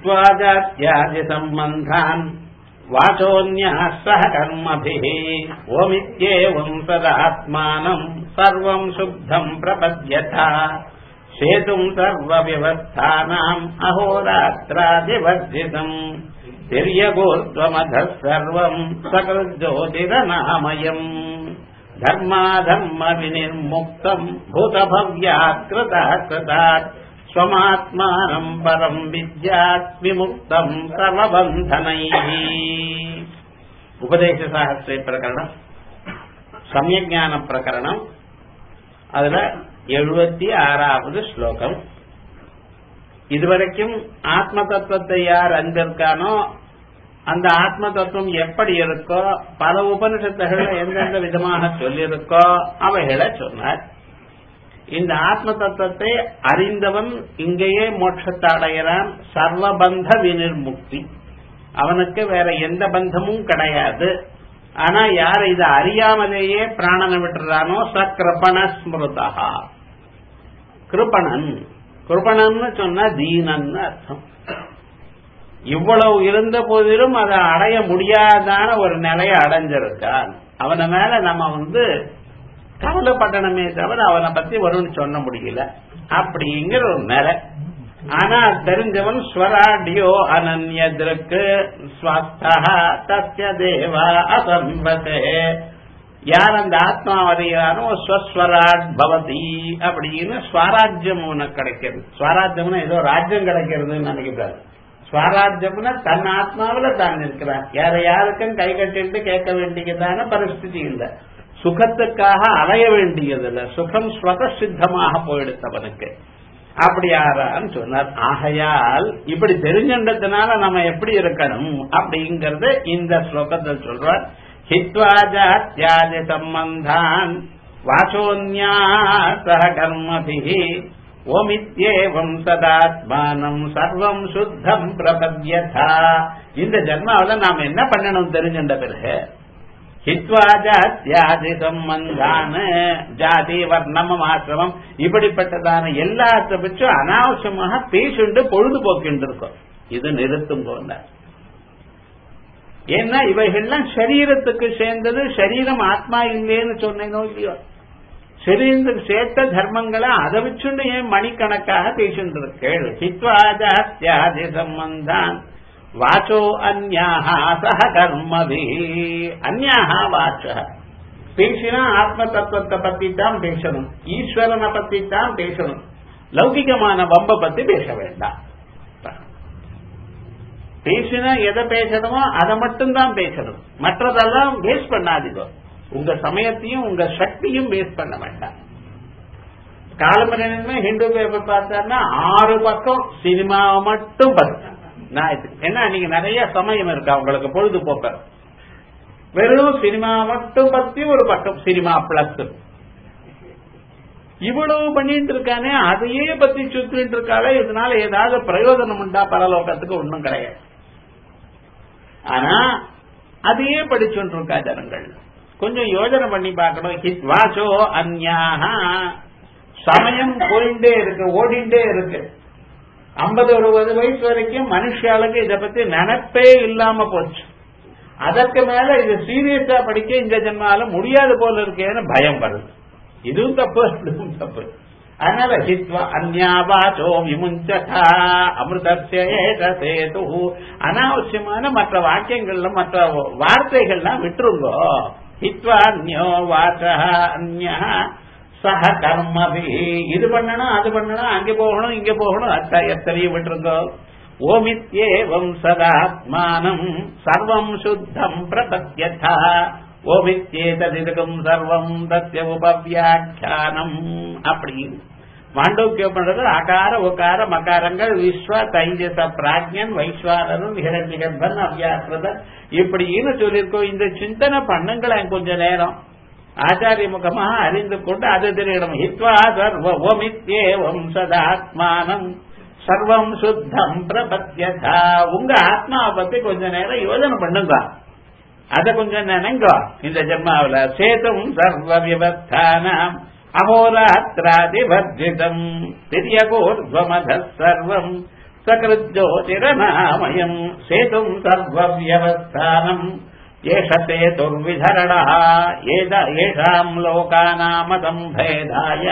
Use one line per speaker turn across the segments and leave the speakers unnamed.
हित्वा जात्यादिसम्बन्धान् वाचोऽन्यः सह कर्मभिः ओमित्येवम् सदात्मानम् सर्वम् शुद्धम् प्रपद्यथा सेतुम् सर्वव्यवस्थानाम् अहोरात्रादिवर्जितम् तिर्यगोर्ध्वमधः सर्वम् सकृज्योतिरनामयम् धर्माधर्मविनिर्मुक्तम् भूतभव्यात् कृतः कृतात् स्वमात्मानम् परम् विद्यात् विमुक्तम् सर्वबन्धनैः உபதேசசாகசிரிய பிரகரணம் சமயஜான பிரகரணம் அதுல எழுபத்தி ஆறாவது ஸ்லோகம் இதுவரைக்கும் ஆத்ம தத்துவத்தை யார் அறிந்திருக்கானோ அந்த ஆத்ம தத்துவம் எப்படி இருக்கோ பல உபனிஷத்துகள் எந்தெந்த விதமாக சொல்லியிருக்கோ அவைகளை சொன்னார் இந்த ஆத்ம தத்துவத்தை அறிந்தவன் இங்கேயே மோட்சத்தை அடைகிறான் சர்வபந்த வினிர்முக்தி அவனுக்கு வேற எந்த பந்தமும் கிடையாது ஆனா யார் இதை அறியாமலேயே பிராணனை விட்டுறானோ ச கிருபண ஸ்மிருதா கிருபணன் கிருபணன்னு சொன்னா தீனன்னு அர்த்தம் இவ்வளவு இருந்த போதிலும் அதை அடைய முடியாதான ஒரு நிலையை அடைஞ்சிருக்கான் அவனை மேல நம்ம வந்து கவலைப்பட்டனமே தவிர அவனை பத்தி வரும்னு சொல்ல முடியல அப்படிங்கிற ஒரு நிலை ஆனா தெரிஞ்சவன் ஸ்வராடியோ அனன்யதிருக்கு ஸ்வஸ்தா தஸ்ய தேவா அசம்பதே யார் அந்த ஆத்மா அறியானோ ஸ்வஸ்வராட் பவதி அப்படின்னு ஸ்வராஜ்யம் உனக்கு கிடைக்கிறது ஸ்வராஜ்யம்னா ஏதோ ராஜ்யம் கிடைக்கிறதுன்னு நினைக்கிறாரு ஸ்வராஜ்யம்னா தன் ஆத்மாவில தான் இருக்கிறான் யார யாருக்கும் கை கட்டிட்டு கேட்க வேண்டியதான பரிஸ்திதி இல்லை சுகத்துக்காக அலைய வேண்டியதில்லை சுகம் ஸ்வத சித்தமாக போயிடுத்தவனுக்கு அப்படி யாரான்னு சொன்னார் ஆகையால் இப்படி தெரிஞ்சின்றதுனால நம்ம எப்படி இருக்கணும் அப்படிங்கறது இந்த ஸ்லோகத்தில் சொல்றார் ஹித்வா ஜாத்தியாதி சம்பந்தான் வாசோன்யா சக கர்மபிஹி ஓமித்யேவம் சதாத்மானம் சர்வம் சுத்தம் பிரபத்யதா இந்த ஜென்மாவில நாம என்ன பண்ணணும் தெரிஞ்சின்ற பிறகு ஹித்வா ஜாத்தியாதி சம்பந்தான ஜாதி வர்ணம் ஆசிரமம் இப்படிப்பட்டதான எல்லாத்த பற்றும் அனாவசியமாக பேசிண்டு பொழுதுபோக்கிட்டு இருக்கோம் இது நிறுத்தும் போல ஏன்னா இவைகள்லாம் சரீரத்துக்கு சேர்ந்தது சரீரம் ஆத்மா இல்லைன்னு சொன்னேனோ இல்லையோ சரீரத்துக்கு சேர்த்த தர்மங்களை அதை வச்சுண்டு ஏன் மணிக்கணக்காக பேசிட்டு இருக்கேள் ஹித்வா ஜாத்தியாதி சம்பந்தான் வாச்சோ அந்யாக சக கர்மவி அந்யாக வாச்ச பேசினா ஆத்ம தத்துவத்தை பத்தி தான் பேசணும் ஈஸ்வரனை பத்தி தான் பேசணும் லௌகிகமான வம்ப பத்தி பேச வேண்டாம் பேசினா எதை பேசணுமோ அதை மட்டும்தான் பேசணும் மற்றதெல்லாம் வேஸ்ட் பண்ணாதீங்க உங்க சமயத்தையும் உங்க சக்தியும் வேஸ்ட் பண்ண வேண்டாம் காலமரனுமே ஹிந்து பேப்பர் பார்த்தாருன்னா ஆறு பக்கம் சினிமாவை மட்டும் பார்த்து நான் என்ன நீங்க நிறைய சமயம் இருக்கா உங்களுக்கு பொழுதுபோக்க வெறும் சினிமா மட்டும் பத்தி ஒரு பக்கம் சினிமா பிளஸ் இவ்வளவு பண்ணிட்டு இருக்கானே அதையே பத்தி சுத்திட்டு இருக்காளே இதனால ஏதாவது பிரயோஜனம் உண்டா பரலோகத்துக்கு ஒன்றும் கிடையாது ஆனா அதையே படிச்சுட்டு இருக்கா ஜனங்கள் கொஞ்சம் யோஜனை பண்ணி பார்க்கணும் ஹித் வாசோ அந்யாக சமயம் போயிட்டே இருக்கு ஓடிண்டே இருக்கு ஐம்பது அறுபது வயசு வரைக்கும் மனுஷாளுக்கு இதை பத்தி நினைப்பே இல்லாம போச்சு அதற்கு மேல இது சீரியஸா படிக்க இந்த ஜென்மால முடியாது போல இருக்கேன்னு பயம் வருது இதுவும் தப்பு அதுவும் தப்பு அதனால ஹித்வா அந்யாவாச்சோ விமுஞ்சதா அமிர்தசேது அனாவசியமான மற்ற வாக்கியங்கள்ல மற்ற வார்த்தைகள்லாம் விட்டுருங்கோ ஹித்வா அந்யோ வாச்ச அந்யா சக கர்மபி இது பண்ணணும் அது பண்ணணும் அங்க போகணும் இங்க போகணும் அத்த எத்தனையும் விட்டுருங்கோ ஓமித்யேவம் சதாத்மானம் சர்வம் சுத்தம் பிரபத்யதா ஓமித்யேததிருக்கும் சர்வம் தத்ய உபவியாக்கியானம் அப்படின்னு மாண்டோக்கியம் பண்றது அகார உகார மகாரங்கள் விஸ்வ தைஜச பிராஜ்யன் வைஸ்வாரனும் ஹிரண்யகர்பன் அவ்யாக்கிரதன் இப்படின்னு சொல்லியிருக்கோம் இந்த சிந்தனை பண்ணுங்களேன் கொஞ்ச நேரம் ஆச்சாரிய முகமாக அறிந்து கொண்டு அது தெரியணும் ஹித்வா சர்வ ஓமித்யேவம் சதாத்மானம் சர்வம் சுத்தம் பிரபத்யதா உங்க ஆத்மாவை பத்தி கொஞ்ச நேரம் யோஜனை பண்ணுங்க அத கொஞ்சம் நினைங்க இந்த ஜென்மாவில சேதும் சர்வ விவஸ்தானம் அகோராத்திராதிவர்ஜிதம் திரியகோர்வமத சர்வம் சகருஜோதிரநாமயம் சேதும் சர்வவியவஸ்தானம் ஏஷ சேதுர்விதரணா ஏத ஏஷாம் லோகானாமதம் பேதாய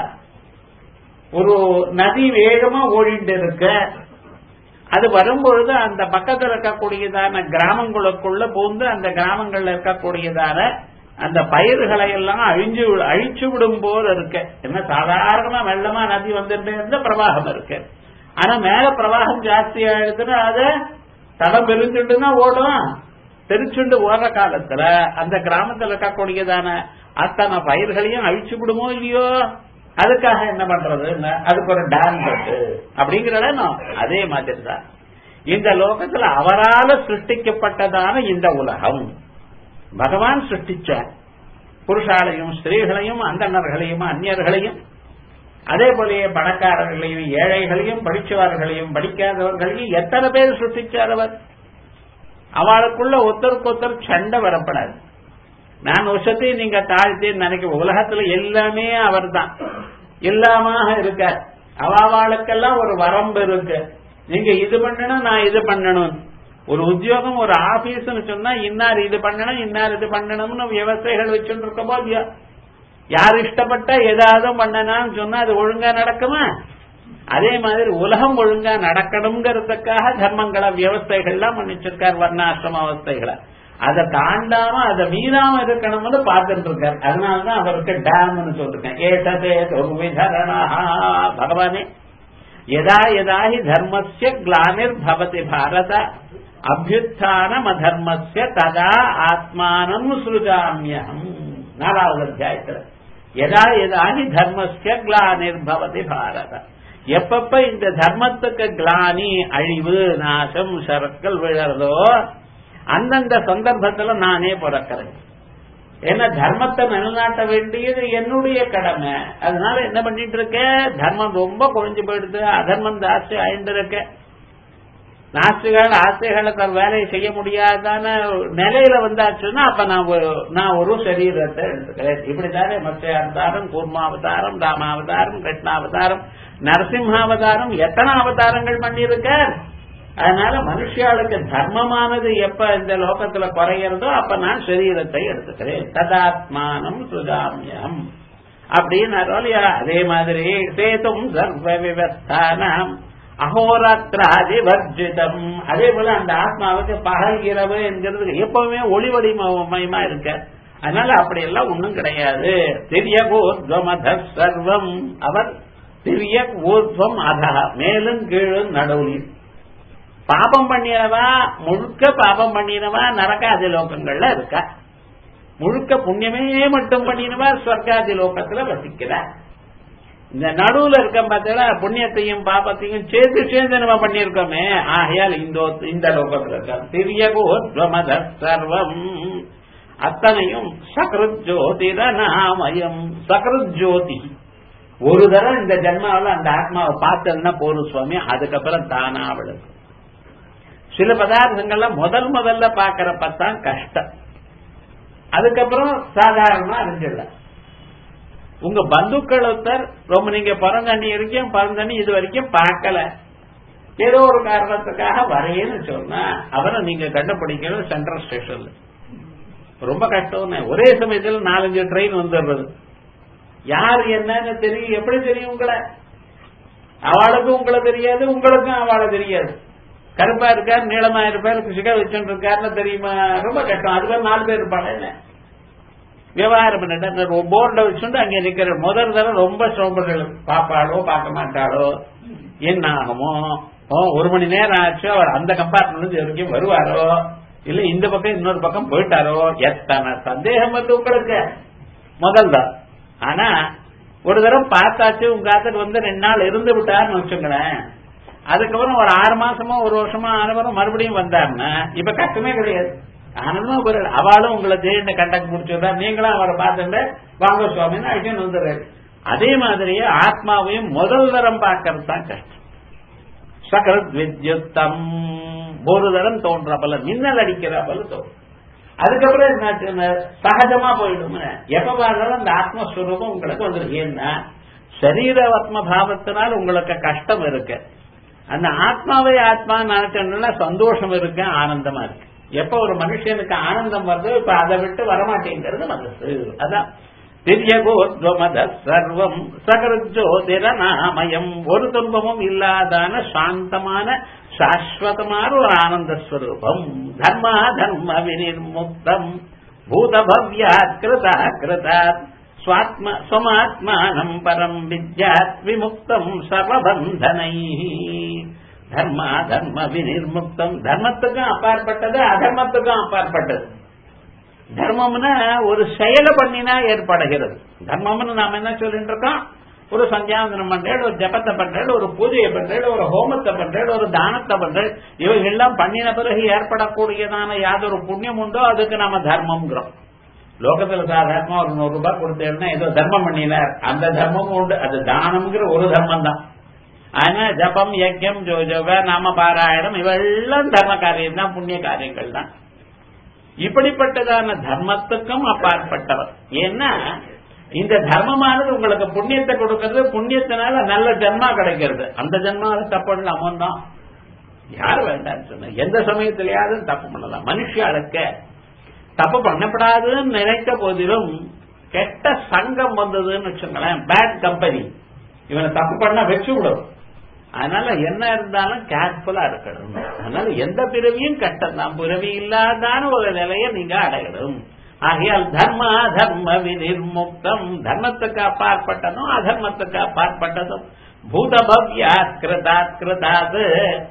ஒரு நதி வேகமா ஓடிட்டு இருக்க அது வரும்பொழுது அந்த பக்கத்தில் இருக்கக்கூடியதான கிராமங்களுக்குள்ள பூந்து அந்த கிராமங்கள்ல இருக்கக்கூடியதான அந்த பயிர்களை எல்லாம் அழிஞ்சு அழிச்சு விடும் போல் இருக்கு என்ன சாதாரணமா வெள்ளமா நதி வந்துட்டு இருந்த பிரவாகம் இருக்கு ஆனா மேல பிரவாகம் ஜாஸ்தி ஆயிடுதுன்னா அது தடம் பெருந்துட்டுன்னா ஓடும் தெரிச்சுண்டு ஓடுற காலத்துல அந்த கிராமத்துல இருக்கக்கூடியதான அத்தனை பயிர்களையும் அழிச்சு விடுமோ இல்லையோ அதுக்காக என்ன பண்றது அதுக்கு ஒரு டேம் இருக்கு அப்படிங்கிற அதே மாதிரி தான் இந்த லோகத்துல அவரால சிருஷ்டிக்கப்பட்டதான இந்த உலகம் பகவான் சிருஷ்டிச்சார் புருஷாலையும் ஸ்திரீகளையும் அந்தணர்களையும் அந்நியர்களையும் அதே போலயே பணக்காரர்களையும் ஏழைகளையும் படிச்சவர்களையும் படிக்காதவர்களையும் எத்தனை பேர் சிருஷ்டிச்சார் அவர் அவளுக்குள்ள ஒருத்தருக்கு ஒருத்தர் சண்டை வரப்படாது நான் வருஷத்தை நீங்க தாழ்த்தேன்னு நினைக்க உலகத்துல எல்லாமே அவர் தான் எல்லாமாக இருக்கார் அவாவாளுக்கெல்லாம் ஒரு வரம்பு இருக்கு நீங்க இது பண்ணணும் நான் இது பண்ணணும் ஒரு உத்தியோகம் ஒரு ஆபீஸ்னு சொன்னா இன்னார் இது பண்ணணும் இன்னார் இது பண்ணணும்னு விவசாயிகள் வச்சுட்டு இருக்கோமோ இல்லையா யார் இஷ்டப்பட்ட ஏதாவது பண்ணனான்னு சொன்னா அது ஒழுங்கா நடக்குமா அதே மாதிரி உலகம் ஒழுங்கா நடக்கணுங்கிறதுக்காக தர்மங்களை வியவஸ்தைகள்லாம் பண்ணிச்சிருக்கார் வர்ணாசிரம அவஸ்தைகளை அதை தாண்டாம அதை மீறாம இருக்கணும்னு பார்த்துட்டு இருக்கார் அதனாலதான் அவருக்கு டேம்னு சொல்லிருக்கேன் ஏததே துர்விதரணா பகவானே யதா யதாஹி தர்மஸ்ய கிளானிர் பவதி பாரத அபியுத்தானம் அதர்மஸ்ய ததா ஆத்மானம் சுருஜாமியம் நாலாவது அத்தியாயத்தில் யதா யதாஹி தர்மஸ்ய கிளானிர் பவதி பாரத எப்பப்ப இந்த தர்மத்துக்கு கிளானி அழிவு நாசம் சரக்கள் விழறதோ அந்தந்த சந்தர்ப்பத்துல நானே பிறக்கிறேன் ஏன்னா தர்மத்தை நிலநாட்ட வேண்டியது என்னுடைய கடமை அதனால என்ன பண்ணிட்டு இருக்க தர்மம் ரொம்ப குறைஞ்சு போயிடுது அதர்மம் ஜாஸ்தி ஆயிட்டு இருக்க நாஸ்திகள் ஆசைகளை தன் வேலையை செய்ய முடியாதான நிலையில வந்தாச்சுன்னா அப்ப நான் நான் ஒரு சரீரத்தை எடுத்துக்கிறேன் இப்படித்தானே மத்திய அவதாரம் கூர்மாவதாரம் ராமாவதாரம் கிருஷ்ணாவதாரம் நரசிம்ஹாவதாரம் எத்தனை அவதாரங்கள் பண்ணியிருக்கார் அதனால மனுஷியாளுக்கு தர்மமானது எப்ப இந்த லோகத்துல குறையிறதோ அப்ப நான் சரீரத்தை எடுத்துக்கிறேன் ததாத்மானம் சுதாமியம் அப்படின்னு அதே மாதிரி சேதும் சர்வ விவஸ்தானம் அகோராத்திராதி வர்ஜிதம் அதே போல அந்த ஆத்மாவுக்கு பகல் இரவு என்கிறது எப்பவுமே ஒளிவடி மயமா இருக்க அதனால அப்படி எல்லாம் ஒண்ணும் கிடையாது திரிய ஊர்வமத சர்வம் அவர் திரிய ஊர்வம் அதா மேலும் கீழும் நடுவில் பாபம் பண்ணினவா முழுக்க பாபம் பண்ணினவா நரகாதி லோகங்கள்ல இருக்கா முழுக்க புண்ணியமே மட்டும் பண்ணினவா ஸ்வர்காதி லோகத்துல வசிக்கிறார் இந்த நடுவுல இருக்க பார்த்தா புண்ணியத்தையும் பாபத்தையும் சேர்த்து சேர்ந்து நம்ம பண்ணிருக்கோமே ஆகையால் இந்த இந்த லோகத்துல இருக்க திரியகோத்வமத சர்வம் அத்தனையும் சகருத் ஜோதிர நாமயம் சகருத் ஜோதி ஒரு தரம் இந்த ஜென்மாவில் அந்த ஆத்மாவை பார்த்ததுன்னா போரும் சுவாமி அதுக்கப்புறம் தானா அவளுக்கு சில பதார்த்தங்கள்ல முதல் முதல்ல பாக்கிறப்பதான் கஷ்டம் அதுக்கப்புறம் சாதாரணமா அறிஞ்சிடலாம் உங்க பந்துக்கள் ஒருத்தர் ரொம்ப நீங்க பிறந்தண்ணி வரைக்கும் பிறந்தண்ணி இது வரைக்கும் பார்க்கல ஏதோ ஒரு காரணத்துக்காக வரையன்னு சொன்னா அவரை நீங்க கண்டுபிடிக்கணும் சென்ட்ரல் ஸ்டேஷன்ல ரொம்ப கஷ்டம் ஒரே சமயத்தில் நாலஞ்சு ட்ரெயின் வந்துடுறது யார் என்னன்னு தெரியும் எப்படி தெரியும் உங்களை அவளுக்கும் உங்களை தெரியாது உங்களுக்கும் அவளை தெரியாது கருப்பா இருக்கார் நீளமா இருப்பார் சிகர் வச்சுட்டு இருக்காருன்னு தெரியுமா ரொம்ப கஷ்டம் அதுவே நாலு பேர் இருப்பாங்க என்ன விவகாரம் பண்ணிட்டு போர்டை வச்சுட்டு அங்க நிக்கிற முதல் தடவை ரொம்ப சிரமப்படுறது பாப்பாளோ பார்க்க மாட்டாளோ என்ன ஆகுமோ ஒரு மணி நேரம் ஆச்சு அவர் அந்த கம்பார்ட்மெண்ட் வரைக்கும் வருவாரோ இல்ல இந்த பக்கம் இன்னொரு பக்கம் போயிட்டாரோ எத்தனை சந்தேகம் வந்து உங்களுக்கு முதல் தான் ஆனா ஒரு தடவை பார்த்தாச்சு உங்க ஆத்துக்கு வந்து ரெண்டு நாள் இருந்து விட்டாருன்னு வச்சுங்களேன் அதுக்கப்புறம் ஒரு ஆறு மாசமோ ஒரு வருஷமோ ஆனவரும் மறுபடியும் வந்தாருன்னா இப்ப கஷ்டமே கிடையாது ஆனந்தமா ஒரு அவளும் உங்களை திடீர்னு கண்டக்ட் முடிச்சுடுறா நீங்களும் அவரை பார்த்துட்டு வாங்க சுவாமின்னு அழிச்சுன்னு வந்துடுறாரு அதே மாதிரியே ஆத்மாவையும் முதல் தரம் பார்க்கறது தான் கஷ்டம் சகரத் வித்யுத்தம் ஒரு தரம் தோன்ற போல மின்னல் அடிக்கிற போல தோணும் அதுக்கப்புறம் என்னாச்சுன்னா சகஜமா போயிடும் எப்ப பார்த்தாலும் அந்த ஆத்மஸ்வரூபம் உங்களுக்கு வந்துருக்கு ஏன்னா சரீர ஆத்ம பாவத்தினால் உங்களுக்கு கஷ்டம் இருக்கு அந்த ஆத்மாவை ஆத்மா நினைச்சோம்னா சந்தோஷம் இருக்கு ஆனந்தமா இருக்கு எப்ப ஒரு மனுஷனுக்கு ஆனந்தம் வருதோ இப்ப அதை விட்டு வரமாட்டேங்கிறது மனசு அதான் திரியகோத்வமத சர்வம் சகரஜோதிரநாமயம் ஒரு துன்பமும் இல்லாதான சாந்தமான சாஸ்வதமான ஒரு ஆனந்த ஸ்வரூபம் தர்மா தர்ம வினிர்முக்தம் பூதபவ்யாத் கிருதா கிருதாத் ஸ்வாத்ம ஸ்வமாத்மானம் பரம் வித்யாத் விமுக்தம் சர்வபந்தனை தர்மா தர்ம வினிர்முக்தம் தர்மத்துக்கும் அப்பாற்பட்டது அதர்மத்துக்கும் அப்பாற்பட்டது தர்மம்னா ஒரு செயலை பண்ணினா ஏற்படுகிறது தர்மம்னு நாம என்ன சொல்லிட்டு இருக்கோம் ஒரு சந்தியாவந்தனம் பண்றேன் ஒரு ஜபத்தை பண்றேன் ஒரு பூஜையை பண்றேன் ஒரு ஹோமத்தை பண்றேன் ஒரு தானத்தை பண்றேன் இவைகள்லாம் பண்ணின பிறகு ஏற்படக்கூடியதான யாதொரு புண்ணியம் உண்டோ அதுக்கு நாம தர்மம்ங்கிறோம் லோகத்துல சாதாரணமா ஒரு நூறு ரூபாய் கொடுத்தேன்னா ஏதோ தர்மம் பண்ணினார் அந்த தர்மமும் உண்டு அது தானம்ங்கிற ஒரு தர்மம் தான் ஆனா ஜபம் யஜ்யம் ஜோஜோக நாம பாராயணம் இவெல்லாம் தர்ம காரியம் தான் புண்ணிய காரியங்கள் தான் இப்படிப்பட்டதான தர்மத்துக்கும் அப்பாற்பட்டவர் ஏன்னா இந்த தர்மமானது உங்களுக்கு புண்ணியத்தை கொடுக்கறது புண்ணியத்தினால நல்ல ஜென்மா கிடைக்கிறது அந்த ஜென்மாவில தப்பு பண்ணலாம் தான் யார் வேண்டாம்னு சொன்ன எந்த சமயத்திலேயாவது தப்பு பண்ணலாம் மனுஷாளுக்கு தப்பு பண்ணப்படாதுன்னு நினைத்த போதிலும் கெட்ட சங்கம் வந்ததுன்னு வச்சுங்களேன் பேட் கம்பெனி இவனை தப்பு பண்ண வச்சு விடும் அதனால என்ன இருந்தாலும் கேர்ஃபுல்லா இருக்கணும் அதனால எந்த பிறவியும் கஷ்டம் பிறவி இல்லாதான ஒரு நிலையை நீங்க அடையணும் ஆகையால் தர்ம தர்ம வினிர்முக்தம் தர்மத்துக்கு அப்பாற்பட்டதும் அதர்மத்துக்கு அப்பாற்பட்டதும் பூதபவ்யா கிருதாத் கிருதாது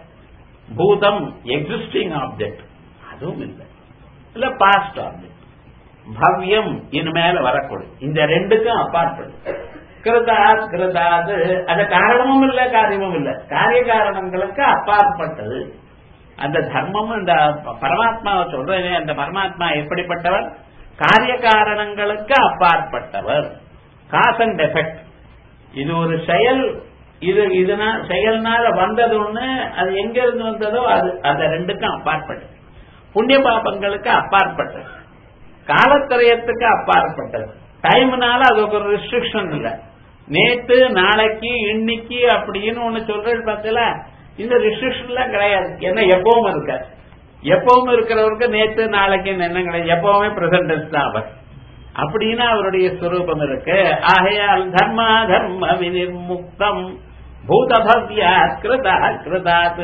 பூதம் எக்ஸிஸ்டிங் ஆப்ஜெக்ட் அதுவும் இல்லை இல்ல பாஸ்ட் ஆப்ஜெக்ட் பவ்யம் இனிமேல வரக்கூடும் இந்த ரெண்டுக்கும் அப்பாற்படும் கிருதாத் கிருதாது அது காரணமும் இல்ல காரியமும் இல்ல காரிய காரணங்களுக்கு அப்பாற்பட்டது அந்த தர்மம் இந்த பரமாத்மாவை சொல்றேனே அந்த பரமாத்மா எப்படிப்பட்டவர் காரிய காரணங்களுக்கு அப்பாற்பட்டவர் காஸ் அண்ட் எஃபெக்ட் இது ஒரு செயல் இது இதுனா செயல்னால வந்தது ஒண்ணு அது எங்க இருந்து வந்ததோ அது அந்த ரெண்டுக்கும் அப்பாற்பட்டது புண்ணிய பாபங்களுக்கு அப்பாற்பட்டது காலத்திரயத்துக்கு அப்பாற்பட்டது டைம்னால அதுக்கு ஒரு ரெஸ்ட்ரிக்ஷன் இல்ல நேத்து நாளைக்கு இன்னைக்கு அப்படின்னு ஒண்ணு சொல்றது பார்த்தல இந்த ரெஸ்ட்ரிக்ஷன் எல்லாம் கிடையாது என்ன எப்பவும் இருக்காது எப்பவும் இருக்கிறவருக்கு நேத்து நாளைக்கு என்ன கிடையாது எப்பவுமே பிரசன்டன்ஸ் தான் அவர் அப்படின்னு அவருடைய ஸ்வரூபம் இருக்கு ஆகையால் தர்மா தர்ம வினிர்முக்தம் பூதபவ்யா கிருதா கிருதாத்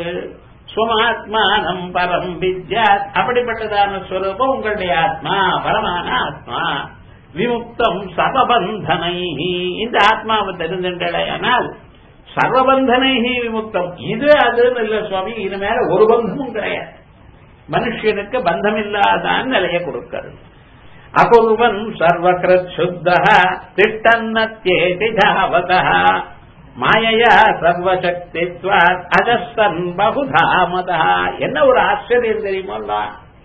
சுமாத்மானம் பரம் வித்யாத் அப்படிப்பட்டதான ஸ்வரூபம் உங்களுடைய ஆத்மா பரமான ஆத்மா விமுக்தம் சர்வபந்தனை இந்த ஆத்மாவை தெரிந்துட்டால் சர்வபந்தனை விமுக்தம் இது அதுன்னு இல்ல சுவாமி இது மேல ஒரு பந்தமும் கிடையாது மனுஷனுக்கு பந்தம் இல்லாதான் நிலையை கொடுக்கிறது அகுர்வன் சர்வகிருத் சுத்த திட்டன்னத்யேதி தாவத மாயையா சர்வசக்தித்வாத் அஜஸ்தன் பகுதா மதா என்ன ஒரு ஆச்சரியம் தெரியுமோ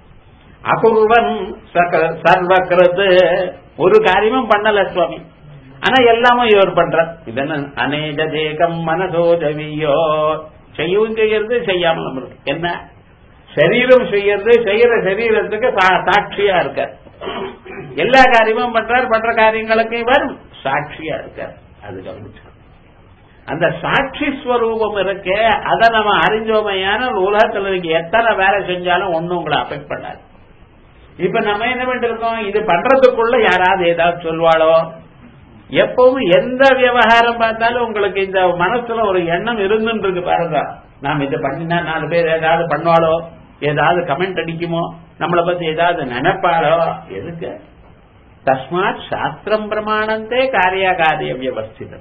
அகுர்வன் சர்வகிருத் ஒரு காரியமும் பண்ணல சுவாமி ஆனா எல்லாமும் இவர் பண்றார் இதென்ன அநேக தேகம் மனசோ ஜவியோ செய்யவும் செய்யறது செய்யாமல் இருக்கு என்ன சரீரம் செய்யறது செய்யற சரீரத்துக்கு சாட்சியா இருக்கார் எல்லா காரியமும் பண்றார் பண்ற காரியங்களுக்கு இவர் சாட்சியா இருக்கார் அது கவனிச்சு அந்த சாட்சி ஸ்வரூபம் இருக்கு அதை நம்ம அறிஞ்சோமையான உலகத்தில் நீங்க எத்தனை வேலை செஞ்சாலும் ஒன்னும் உங்களை அஃபெக்ட் பண்ணாது இப்ப நம்ம என்ன பண்ணிருக்கோம் இது பண்றதுக்குள்ள யாராவது ஏதாவது சொல்வாளோ எப்பவும் எந்த விவகாரம் பார்த்தாலும் உங்களுக்கு இந்த மனசுல ஒரு எண்ணம் இருந்துட்டு இருக்கு பாருங்க நாம் இதை பண்ணினா நாலு பேர் ஏதாவது பண்ணுவாளோ ஏதாவது கமெண்ட் அடிக்குமோ நம்மளை பத்தி ஏதாவது நினைப்பாளோ எதுக்கு தஸ்மாத் சாஸ்திரம் பிரமாணந்தே காரியாகாரிய வியவஸ்திதம்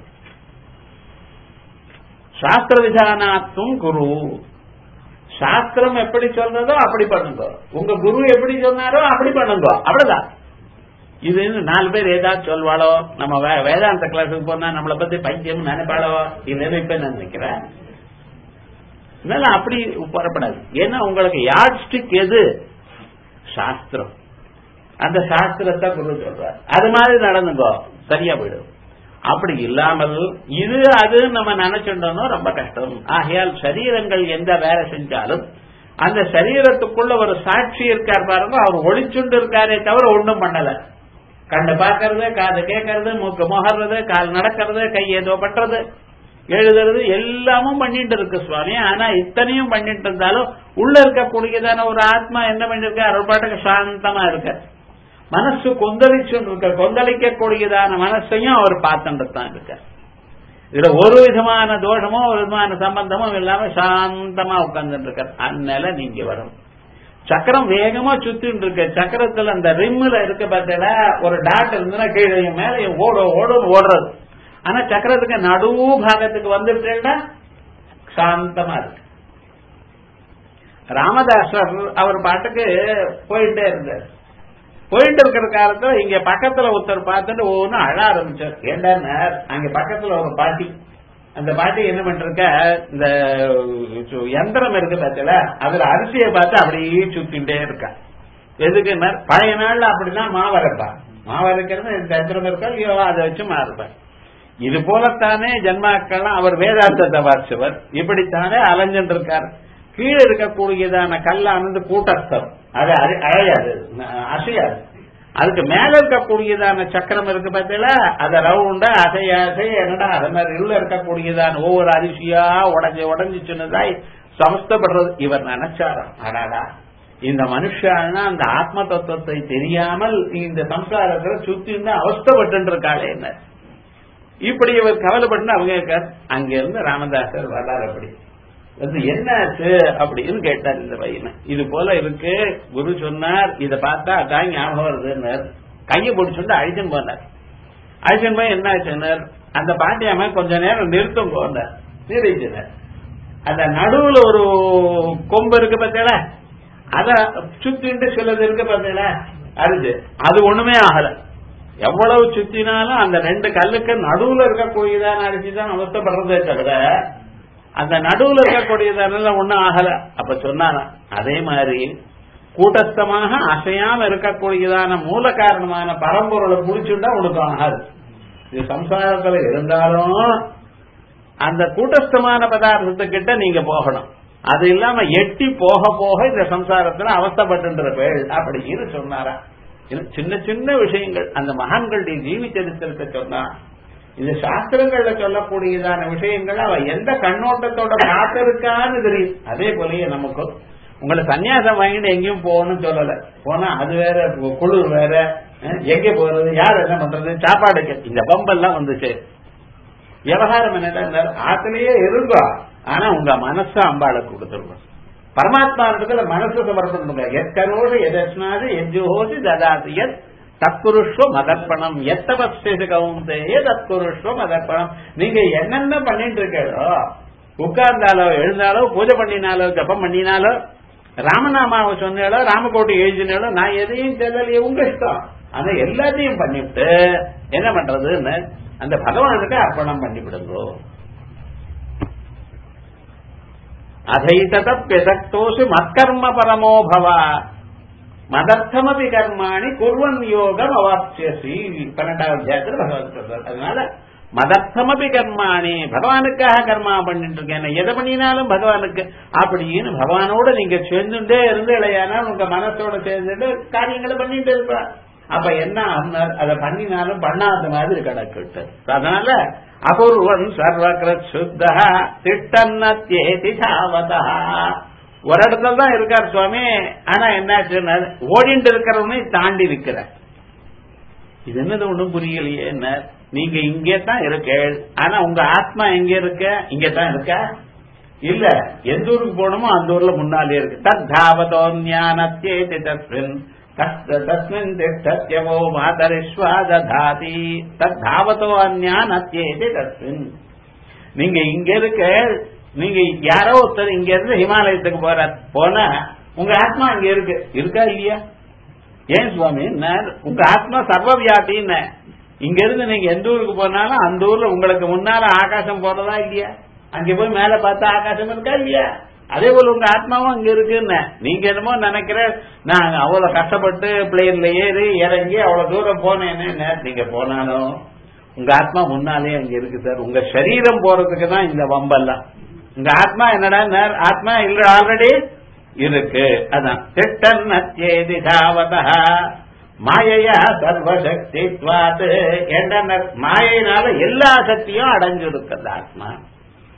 சாஸ்திர விதானாத்தும் குரு சாஸ்திரம் எப்படி சொல்றதோ அப்படி பண்ணுங்க உங்க குரு எப்படி சொன்னாரோ அப்படி பண்ணுங்க அவ்வளவுதான் இது நாலு பேர் ஏதாவது சொல்வாளோ நம்ம வேதாந்த கிளாஸுக்கு போனா நம்மளை பத்தி பைத்தியம் நினைப்பாளோ இல்லைன்னு இப்ப நினைக்கிறேன் அதனால அப்படி புறப்படாது ஏன்னா உங்களுக்கு யாட் ஸ்டிக் எது சாஸ்திரம் அந்த சாஸ்திரத்தை குரு சொல்றார் அது மாதிரி நடந்துங்கோ சரியா போயிடும் அப்படி இல்லாமல் இது அது நம்ம நினைச்சுட்டோம்னா ரொம்ப கஷ்டம் ஆகையால் சரீரங்கள் எந்த வேலை செஞ்சாலும் அந்த சரீரத்துக்குள்ள ஒரு சாட்சி இருக்கார் பாருங்க அவர் ஒளிச்சுண்டு இருக்காரே தவிர ஒன்றும் பண்ணல கண்ணு பார்க்கறது காது கேட்கறது மூக்கு முகர்றது கால் நடக்கிறது கை ஏதோ பண்றது எழுதுறது எல்லாமும் பண்ணிட்டு இருக்கு சுவாமி ஆனா இத்தனையும் பண்ணிட்டு இருந்தாலும் உள்ள இருக்கக்கூடியதான ஒரு ஆத்மா என்ன பண்ணிருக்க அவர் பாட்டுக்கு சாந்தமா இருக்க மனசு கொந்தளிச்சு இருக்க கொந்தளிக்க கூடியதான மனசையும் அவர் பார்த்துட்டு தான் இருக்க இதுல ஒரு விதமான தோஷமோ ஒரு விதமான சம்பந்தமும் இல்லாம சாந்தமா உட்கார்ந்துட்டு இருக்கார் அந்நில நீங்க வரும் சக்கரம் வேகமா சுத்திட்டு இருக்கு சக்கரத்துல அந்த ரிம்ல இருக்க பார்த்தா ஒரு டாட் இருந்துன்னா கீழே மேல ஓட ஓடும் ஓடுறது ஆனா சக்கரத்துக்கு நடு பாகத்துக்கு வந்துட்டேன்னா சாந்தமா இருக்கு ராமதாசர் அவர் பாட்டுக்கு போயிட்டே இருந்தார் போயிட்டு இருக்கிற காலத்துல இங்க பக்கத்துல ஒருத்தர் பார்த்துட்டு ஒவ்வொன்றும் அழ ஆரம்பிச்சார் ஏண்டா அங்க பக்கத்துல ஒரு பாட்டி அந்த பாட்டி என்ன பண்றக்க இந்த யந்திரம் இருக்கு பார்த்தல அதுல அரிசியை பார்த்து அப்படியே சுத்திட்டே இருக்கா எதுக்கு பழைய நாள்ல அப்படிதான் மாவரைப்பா மாவரைக்கிறது இந்த யந்திரம் இருக்கா இல்லையோ அதை வச்சு மாறுப்பேன் இது போலத்தானே ஜன்மாக்கள்லாம் அவர் வேதாந்தத்தை வாசிச்சவர் இப்படித்தானே அலைஞ்சுட்டு இருக்கார் கீழே இருக்கக்கூடியதான கல்லானது கூட்டஸ்தம் அது அழையாது அசையாது அதுக்கு மேல இருக்கக்கூடியதான சக்கரம் இருக்கு பார்த்தீங்களா அத ரவுண்டா அசைய அசைய என்னடா அது மாதிரி உள்ள இருக்கக்கூடியதான ஒவ்வொரு அரிசியா உடஞ்சி உடஞ்சி சின்னதாய் சமஸ்தப்படுறது இவர் நினைச்சாராம் அடாடா இந்த மனுஷானா அந்த ஆத்ம தத்துவத்தை தெரியாமல் இந்த சம்சாரத்துல சுத்தி இருந்து அவஸ்தப்பட்டு இருக்காளே என்ன இப்படி இவர் கவலைப்பட்டு அவங்க அங்க இருந்து ராமதாசர் வர்றார் அப்படி வந்து என்னாச்சு அப்படின்னு கேட்டார் இந்த பையனை இது போல இருக்கு குரு சொன்னார் இத பார்த்தா அதான் ஞாபகம் வருதுன்னார் கையை பிடிச்சுட்டு அழிச்சன் போனார் அழிச்சன் போய் என்ன ஆச்சுன்னார் அந்த பாட்டியாம கொஞ்ச நேரம் நிறுத்தம் போனார் நிறுத்தினார் அந்த நடுவுல ஒரு கொம்பு இருக்கு பார்த்தீங்களா அத சுத்திட்டு சிலது இருக்கு பார்த்தீங்களா அரிது அது ஒண்ணுமே ஆகல எவ்வளவு சுத்தினாலும் அந்த ரெண்டு கல்லுக்கு நடுவுல இருக்கக்கூடியதான அரிசி தான் அவஸ்தப்படுறதே தவிர அந்த நடுவுல இருக்கக்கூடியதான ஒண்ணும் ஆகல அப்ப சொன்னானா அதே மாதிரி கூட்டஸ்தமாக அசையாம இருக்கக்கூடியதான மூல காரணமான பரம்பொருளை புடிச்சுட்டா உனக்கு ஆகாது இது சம்சாரத்துல இருந்தாலும் அந்த கூட்டஸ்தமான பதார்த்தத்துக்கிட்ட நீங்க போகணும் அது இல்லாம எட்டி போக போக இந்த சம்சாரத்துல அவஸ்தப்பட்டு அப்படின்னு சொன்னாரா சின்ன சின்ன விஷயங்கள் அந்த மகான்களுடைய ஜீவி சரித்திரத்தை சொன்னா இந்த சாஸ்திரங்கள்ல சொல்லக்கூடியதான விஷயங்கள் அவ எந்த கண்ணோட்டத்தோட பார்த்திருக்கான்னு தெரியும் அதே போலயே நமக்கு உங்களை சன்னியாசம் வாங்கிட்டு எங்கேயும் போகணும்னு சொல்லல போனா அது வேற குளிர் வேற எங்க போறது யார் என்ன பண்றது சாப்பாடு இந்த பம்பெல்லாம் வந்துச்சு விவகாரம் என்ன ஆத்திலேயே இருங்கோ ஆனா உங்க மனச அம்பாளை கொடுத்துருவோம் பரமாத்மா இடத்துல மனசு சமர்ப்பணம் எத்தனோடு எதனாது எஜ்ஜோதி ததாது எத் தற்குருஷ்வ மதர்ப்பணம் எத்தவசேஷ கவுந்தேய தற்குருஷ்வ மதர்ப்பணம் நீங்க என்னென்ன பண்ணிட்டு இருக்கோ உட்கார்ந்தாலோ எழுந்தாலோ பூஜை பண்ணினாலோ ஜபம் பண்ணினாலோ ராமநாமாவை சொன்னாலோ ராமகோட்டை எழுதினாலோ நான் எதையும் சொல்லலையே உங்க இஷ்டம் ஆனா எல்லாத்தையும் பண்ணிவிட்டு என்ன பண்றதுன்னு அந்த பகவானுக்கு அர்ப்பணம் பண்ணிவிடுங்கோ அதைத்ததப்பியசக்தோசு மத்கர்ம பரமோ பவ மதர்த்தமபி கர்மாணி குர்வன் யோகம் அவாப்சியசி பன்னெண்டாவது அத்தியாயத்தில் பகவான் சொல்றார் அதனால மதர்த்தமபி கர்மாணி பகவானுக்காக கர்மா பண்ணிட்டு இருக்கேன் எதை பண்ணினாலும் பகவானுக்கு அப்படின்னு பகவானோட நீங்க சேர்ந்துட்டே இருந்து இல்லையானால் உங்க மனசோட சேர்ந்துட்டு காரியங்களை பண்ணிட்டு இருப்பா அப்ப என்ன ஆனார் அதை பண்ணினாலும் பண்ணாத மாதிரி கிடக்கிட்டு அதனால அபூர்வன் சர்வகிருத் சுத்தா திட்டன்னத்தேதி சாவதா ஒரு இடத்துல தான் இருக்கார் சுவாமி ஆனா என்னாச்சுன்னா ஓடிட்டு இருக்கிறவனே தாண்டி இருக்கிற இது என்னது ஒண்ணும் புரியலையே என்ன நீங்க இங்கே தான் இருக்க ஆனா உங்க ஆத்மா எங்க இருக்க இங்க தான் இருக்க இல்ல எந்த ஊருக்கு போகணுமோ அந்த ஊர்ல முன்னாலே இருக்கு தத் தாவதோ ஞானத்தேதி தஸ்மின் தஸ்மின் திஷ்டத்யவோ மாதரிஸ்வா ததாதி தத் தாவதோ அந்யானத்தேதி தஸ்மின் நீங்க இங்க இருக்க நீங்க யாரோ ஒருத்தர் இங்க இருந்து ஹிமாலயத்துக்கு போற போனா உங்க ஆத்மா அங்க இருக்கு இருக்கா இல்லையா ஏன் சுவாமி உங்க ஆத்மா சர்வ வியாபின்னு இங்க இருந்து நீங்க எந்த ஊருக்கு போனாலும் அந்த ஊர்ல உங்களுக்கு முன்னால ஆகாசம் போறதா இல்லையா அங்க போய் மேல பார்த்தா ஆகாசம் இருக்கா இல்லையா அதே போல உங்க ஆத்மாவும் அங்க இருக்குன்னு நீங்க என்னமோ நினைக்கிற நான் அவ்வளவு கஷ்டப்பட்டு பிளேன்ல ஏறி இறங்கி அவ்வளவு தூரம் போனேன்னு நீங்க போனாலும் உங்க ஆத்மா முன்னாலே அங்க இருக்கு சார் உங்க சரீரம் போறதுக்கு தான் இந்த வம்பெல்லாம் உங்க ஆத்மா என்னடா ஆத்மா இல்ல ஆல்ரெடி இருக்கு அதான் திட்டன்னேதி தாவதா மாயையா சர்வசக்தி என்ன மாயினால எல்லா சக்தியும் அடைஞ்சிருக்கு அந்த ஆத்மா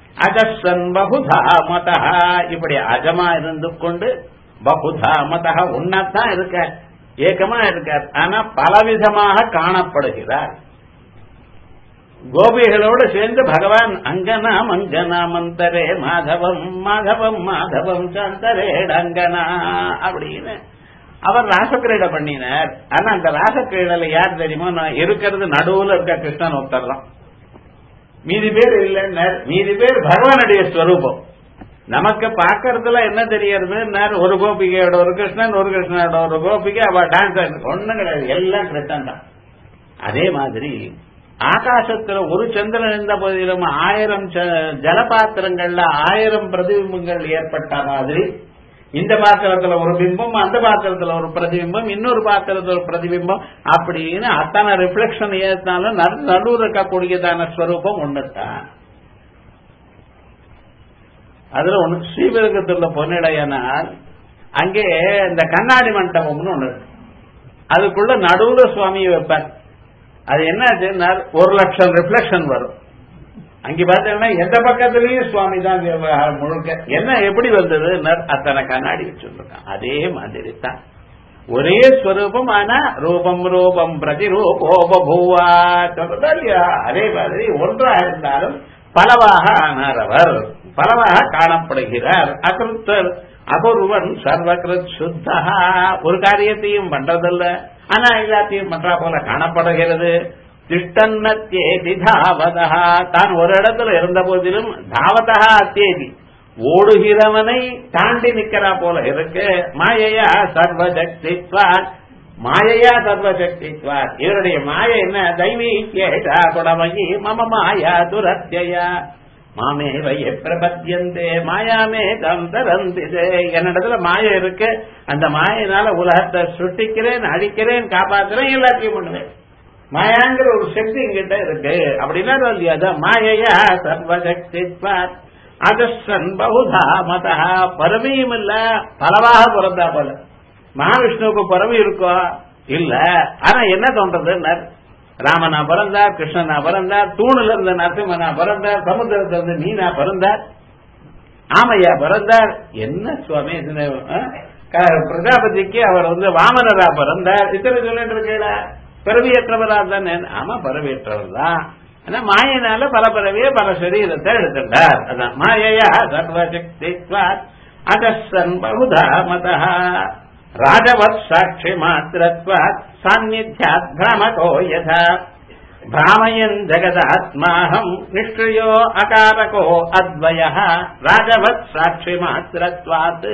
அஜஸ்வன் பகுதா மதா இப்படி அஜமா இருந்து கொண்டு பகுதா மதா உன்னத்தான் இருக்கார் ஏக்கமா இருக்கார் ஆனா பலவிதமாக காணப்படுகிறார் கோபிகளோடு சேர்ந்து பகவான் அங்கனா மங்கனா மந்தரே மாதவம் மாதவம் மாதவம் சந்தரேட அங்கனா அப்படின்னு அவர் ராசக்கிரீடை பண்ணினார் ஆனா அந்த ராசக்கிரீடையில யார் தெரியுமோ நான் இருக்கிறது நடுவுல இருக்க கிருஷ்ணன் ஒருத்தர்லாம் மீதி பேர் இல்லைன்னார் மீதி பேர் பகவானுடைய ஸ்வரூபம் நமக்கு பாக்கறதுல என்ன தெரியறது ஒரு கோபிகையோட ஒரு கிருஷ்ணன் ஒரு கிருஷ்ணனோட ஒரு கோபிகை அவ டான்ஸ் ஒண்ணும் கிடையாது எல்லாம் கிருஷ்ணன் தான் அதே மாதிரி ஆகாசத்துல ஒரு சந்திரன் இருந்த போதிலும் ஆயிரம் ஜலபாத்திரங்கள்ல ஆயிரம் பிரதிபிம்பங்கள் ஏற்பட்ட மாதிரி இந்த பாத்திரத்துல ஒரு பிம்பம் அந்த பாத்திரத்துல ஒரு பிரதிபிம்பம் இன்னொரு பாத்திரத்துல ஒரு பிரதிபிம்பம் அப்படின்னு அத்தனை ரிஃப்ளெக்ஷன் ஏற்றினாலும் நடுவில் இருக்கக்கூடியதான ஸ்வரூபம் ஒண்ணுதான் அதுல ஒண்ணு ஸ்ரீவிரகத்துல பொன்னிடையனால் அங்கே இந்த கண்ணாடி மண்டபம்னு ஒண்ணு இருக்கு அதுக்குள்ள நடுவுல சுவாமியை வைப்பார் அது என்ன ஒரு லட்சம் ரிஃப்ளெக்ஷன் வரும் அங்க பாத்தீங்கன்னா எந்த பக்கத்துலயும் சுவாமி தான் முழுக்க என்ன எப்படி வந்தது அத்தனை கண்ணாடி வச்சிருக்கான் அதே மாதிரி தான் ஒரே ஸ்வரூபம் ஆனா ரூபம் ரூபம் பிரதிரூபோபூவா சொல்றதா இல்லையா அதே மாதிரி ஒன்றாக இருந்தாலும் பலவாக ஆனார் அவர் பலவாக காணப்படுகிறார் அகிருத்தர் அபூர்வன் சர்வகிருத் சுத்தா ஒரு காரியத்தையும் பண்றதில்ல ஆனா எல்லாத்தையும் பண்றா போல காணப்படுகிறது திஷ்டன்னத்தேதி தாவதா தான் ஒரு இடத்துல இருந்த போதிலும் தாவதா அத்தேதி ஓடுகிறவனை தாண்டி நிக்கிறா போல இருக்கு மாயையா சர்வசக்தித்வா மாயையா சர்வசக்தித்வா இவருடைய மாய என்ன தெய்வீ கேட்டா குடமயி மம மாயா துரத்தியா மாமே வைய பிரபத்தியந்தே மாயாமே தம் தரந்திதே என்னிடத்துல மாய இருக்கு அந்த மாயினால உலகத்தை சுட்டிக்கிறேன் அழிக்கிறேன் காப்பாத்துறேன் எல்லாத்தையும் பண்ணுவேன் மாயாங்கிற ஒரு சக்தி எங்கிட்ட இருக்கு அப்படின்னா இல்லையா அதான் மாயையா சர்வசக்தி அகஸ்டன் பகுதா மதா பரமையும் இல்ல பலவாக பிறந்தா போல மகாவிஷ்ணுவுக்கு பறவை இருக்கோ இல்ல ஆனா என்ன தோன்றது ராமனா பிறந்தார் கிருஷ்ணனா பிறந்தார் தூணுல இருந்த நரசிம்மனா பிறந்தார் சமுத்திரத்துல இருந்து மீனா பிறந்தார் ஆமையா பிறந்தார் என்ன சுவாமி பிரஜாபதிக்கு அவர் வந்து வாமனரா பிறந்தார் இத்தனை சொல்லிட்டு இருக்கீங்கள பிறவியற்றவரா தானே ஆமா பிறவியற்றவர் தான் ஆனா மாயினால பல பிறவிய பல சரீரத்தை எடுத்துட்டார் அதான் மாயையா சர்வசக்தி அகசன் பகுதா மதா ராஜவத் சாட்சி மாத்திரத்வாத் சாநித்யாத் பிரமகோ யதா பிராமயன் ஜெகதாத்மாஹம் நிஷ்கிரியோ அகாரகோ அத்வய ராஜவத் சாட்சி மாத்திரத்வாத்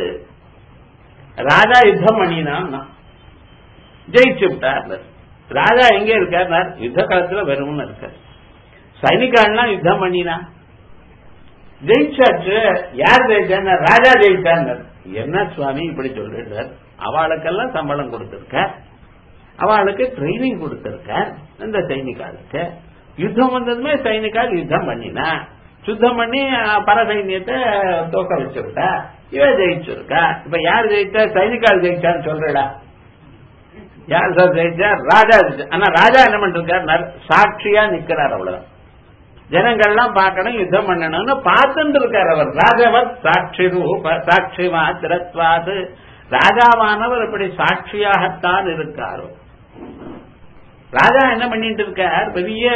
ராஜா யுத்தம் பண்ணினான் ஜெயிச்சு விட்டார் ராஜா எங்க இருக்கார் யுத்த காலத்துல வெறும்னு இருக்கார் சைனிகாலாம் யுத்தம் பண்ணினா ஜெயிச்சாச்சு யார் ஜெயிச்சா ராஜா ஜெயிச்சார் என்ன சுவாமி இப்படி சொல்றார் அவளுக்கெல்லாம் சம்பளம் கொடுத்திருக்க அவளுக்கு ட்ரைனிங் கொடுத்திருக்க இந்த சைனிகாலுக்கு யுத்தம் வந்ததுமே சைனிகால் யுத்தம் பண்ணினா சுத்தம் பண்ணி பர சைன்யத்தை தோக்க வச்சிருக்கா இவ ஜெயிச்சிருக்கா இப்ப யார் ஜெயிச்சா சைனிகால் ஜெயிச்சான்னு சொல்றடா யார் சார் ஜெயிச்சா ராஜா ஆனா ராஜா என்ன பண்றார் சாட்சியா நிக்கிறார் அவ்வளவுதான் ஜனங்கள்லாம் பார்க்கணும் யுத்தம் பண்ணணும்னு பார்த்துட்டு இருக்கார் அவர் ராஜவர் சாட்சி ரூப சாட்சி மாத்திரத்வாது ராஜாவானவர் இப்படி சாட்சியாகத்தான் இருக்காரோ ராஜா என்ன பண்ணிட்டு இருக்கார் பெரிய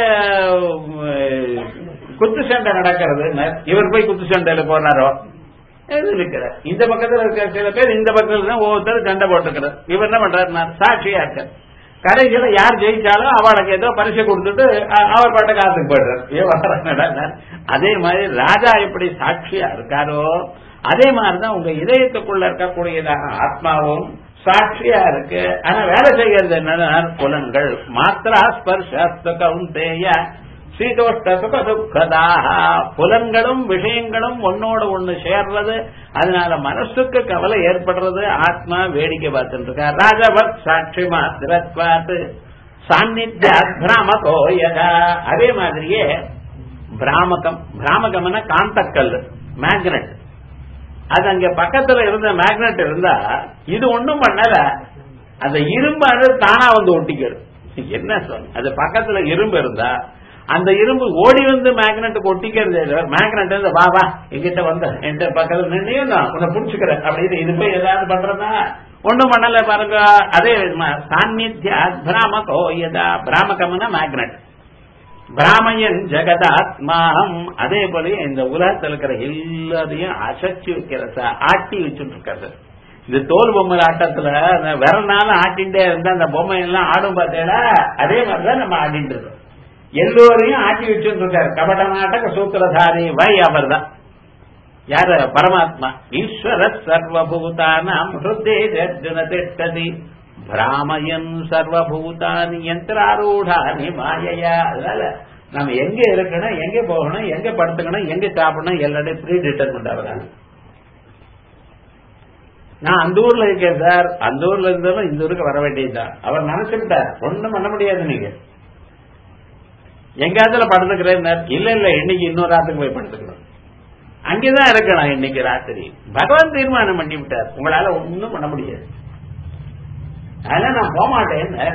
குத்து சண்டை நடக்கிறது இவர் போய் குத்து சண்டையில போனாரோ இருக்கிறார் இந்த பக்கத்துல இருக்க சில பேர் இந்த பக்கத்துல தான் ஒவ்வொருத்தர் சண்டை போட்டுக்கிறார் இவர் என்ன பண்றாரு சாட்சியா இருக்கார் கடைசியில யார் ஜெயிச்சாலும் அவளுக்கு ஏதோ பரிசு கொடுத்துட்டு அவர் பாட்ட காத்துக்கு போயிடுறார் அதே மாதிரி ராஜா எப்படி சாட்சியா இருக்காரோ அதே மாதிரிதான் உங்க இதயத்துக்குள்ள இருக்கக்கூடியதான ஆத்மாவும் சாட்சியா இருக்கு ஆனா வேலை செய்யறது என்னன்னா புலன்கள் மாத்திரா ஸ்பர்ஷ கவுந்தேய சீதோஷ்ட சுக துக்கதாக புலன்களும் விஷயங்களும் ஒன்னோட ஒண்ணு சேர்றது அதனால மனசுக்கு கவலை ஏற்படுறது ஆத்மா வேடிக்கை பார்த்துட்டு இருக்கா ராஜவத் சாட்சி மாத்திரத்வாத்து சாநித்யா பிராமகோ யதா அதே மாதிரியே பிராமகம் பிராமகம்னா காந்தக்கல் மேக்னெட் அது அங்க பக்கத்துல இருந்த மேக்னெட் இருந்தா இது ஒண்ணும் பண்ணல அந்த இரும்பு தானா வந்து ஒட்டிக்கிறது என்ன சொல் அது பக்கத்துல இரும்பு இருந்தா அந்த இரும்பு ஓடி வந்து மேக்னெட் ஒட்டிக்கிறது மேக்னெட் வந்து வா வா எங்கிட்ட வந்த என்கிட்ட பக்கத்துல நின்னையும் நான் உன்னை புடிச்சுக்கிறேன் அப்படின்னு இது போய் ஏதாவது பண்றதா ஒண்ணும் பண்ணல பாருங்க அதே விதமா சாநித்திய பிராமகோ யதா பிராமகம்னா மேக்னெட் பிராமயன் ஜெகதாத்மாம் அதே போல இந்த உலகத்தில் இருக்கிற எல்லாரையும் அசைச்சு வைக்கிறத ஆட்டி வச்சுட்டு இருக்கிறது இந்த தோல் பொம்மை ஆட்டத்துல அந்த விரனால ஆட்டின்டே இருந்தா அந்த பொம்மை எல்லாம் ஆடும் பார்த்தேடா அதே மாதிரிதான் நம்ம ஆடிட்டு இருக்கோம் எல்லோரையும் ஆட்டி வச்சுட்டு இருக்காரு கபட நாட்டக சூத்திரதாரி வை அவர் தான் யாரு பரமாத்மா ஈஸ்வர சர்வபூதானாம் ஹிருதே அர்ஜுன திஷ்டதி பிராமயன் சர்வபூதானி யந்திராரூடானி மாயையா அதனால நம்ம எங்க இருக்கணும் எங்க போகணும் எங்க படுத்துக்கணும் எங்க சாப்பிடணும் எல்லாத்தையும் ப்ரீ டிட்டர்மெண்ட் ஆகுறாங்க நான் அந்த ஊர்ல இருக்கேன் சார் அந்த ஊர்ல இருந்தாலும் இந்த ஊருக்கு வர வேண்டியதுதான் அவர் நினைச்சுட்டார் ஒண்ணும் பண்ண முடியாது நீங்க எங்காத்துல படுத்துக்கிறேன் இல்ல இல்ல இன்னைக்கு இன்னொரு ராத்துக்கு போய் படுத்துக்கணும் அங்கேதான் இருக்கணும் இன்னைக்கு ராத்திரி பகவான் தீர்மானம் பண்ணி விட்டார் உங்களால ஒன்னும் பண்ண முடியாது அதெல்லாம் நான் போக மாட்டேன்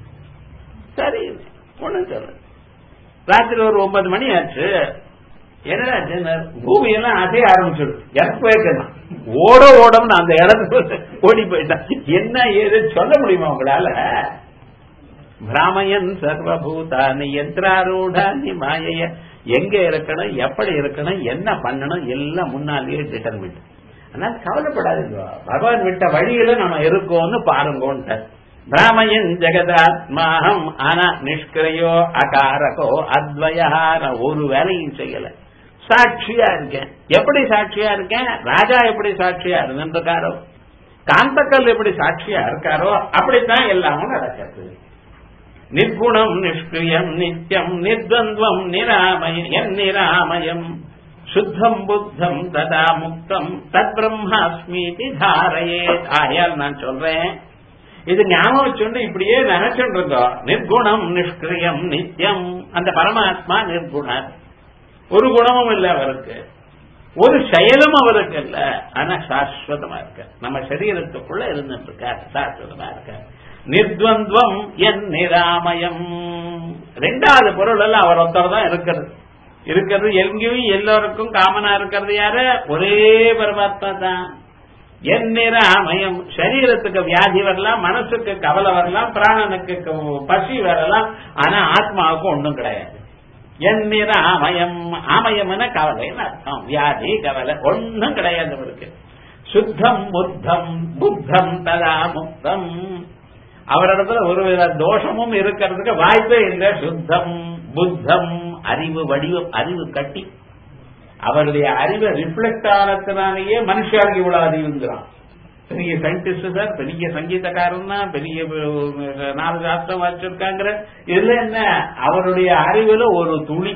சரி ஒண்ணும் சொல்ல ராத்திரி ஒரு ஒன்பது மணி ஆச்சு என்னடா பூமி எல்லாம் அசைய ஆரம்பிச்சிடும் எனக்கு வைக்கணும் ஓட ஓடம்னு அந்த இடத்துல ஓடி போயிட்டான் என்ன ஏது சொல்ல முடியுமா உங்களால பிராமயன் சர்வபூதானி யந்திராரூடானி மாயைய எங்க இருக்கணும் எப்படி இருக்கணும் என்ன பண்ணணும் எல்லாம் முன்னாலேயே டிட்டர்மிண்ட் அதனால கவலைப்படாதீங்க பகவான் விட்ட வழியில நம்ம இருக்கோம்னு பாருங்கோன்ட்ட பிராமயன் ஜெகதாத்மாகம் ஆனா நிஷ்கிரையோ அகாரகோ அத்வயான ஒரு வேலையும் செய்யல சாட்சியா இருக்கேன் எப்படி சாட்சியா இருக்கேன் ராஜா எப்படி சாட்சியா இருந்திருக்காரோ காந்தக்கல் எப்படி சாட்சியா இருக்காரோ அப்படித்தான் எல்லாமும் நடக்கிறது நிர்குணம் நிஷ்கிரியம் நித்தியம் நிர்த்வந்தம் நிராமயம் என் நிராமயம் சுத்தம் புத்தம் ததா முக்தம் தத் பிரம்மாஸ்மீதி தாரையே ஆயால் நான் சொல்றேன் இது ஞாபகம் வச்சுண்டு இப்படியே நினைச்சுட்டு இருக்கோம் நிர்குணம் நிஷ்கிரியம் நித்தியம் அந்த பரமாத்மா நிர்குணர் ஒரு குணமும் இல்லை அவருக்கு ஒரு செயலும் அவருக்கு இல்ல ஆனா சாஸ்வதமா இருக்க நம்ம சரீரத்துக்குள்ள இருந்துட்டு இருக்க சாஸ்வதமா இருக்க நிர்த்வந்துவம் என் நிராமயம் ரெண்டாவது பொருள் எல்லாம் அவர் ஒருத்தர் தான் இருக்கிறது இருக்கிறது எங்கேயும் எல்லோருக்கும் காமனா இருக்கிறது யாரு ஒரே பரமாத்மா தான் என் நிராமயம் சரீரத்துக்கு வியாதி வரலாம் மனசுக்கு கவலை வரலாம் பிராணனுக்கு பசி வரலாம் ஆனா ஆத்மாவுக்கு ஒன்றும் கிடையாது என் நிராமயம் ஆமயம்னா கவலைன்னு அர்த்தம் வியாதி கவலை ஒன்றும் கிடையாது அவருக்கு சுத்தம் புத்தம் புத்தம் ததா முக்தம் அவரிடத்துல ஒருவித தோஷமும் இருக்கிறதுக்கு வாய்ப்பே இல்லை சுத்தம் புத்தம் அறிவு வடிவம் அறிவு கட்டி அவருடைய அறிவை ரிஃப்ளெக்ட் ஆனதுனாலேயே மனுஷாளுக்கு இவ்வளவு அறிவுங்கிறான் பெரிய சயின்டிஸ்ட் சார் பெரிய சங்கீதக்காரன் தான் பெரிய நாலு சாஸ்திரம் வச்சிருக்காங்கிற இதுல என்ன அவருடைய அறிவுல ஒரு துளி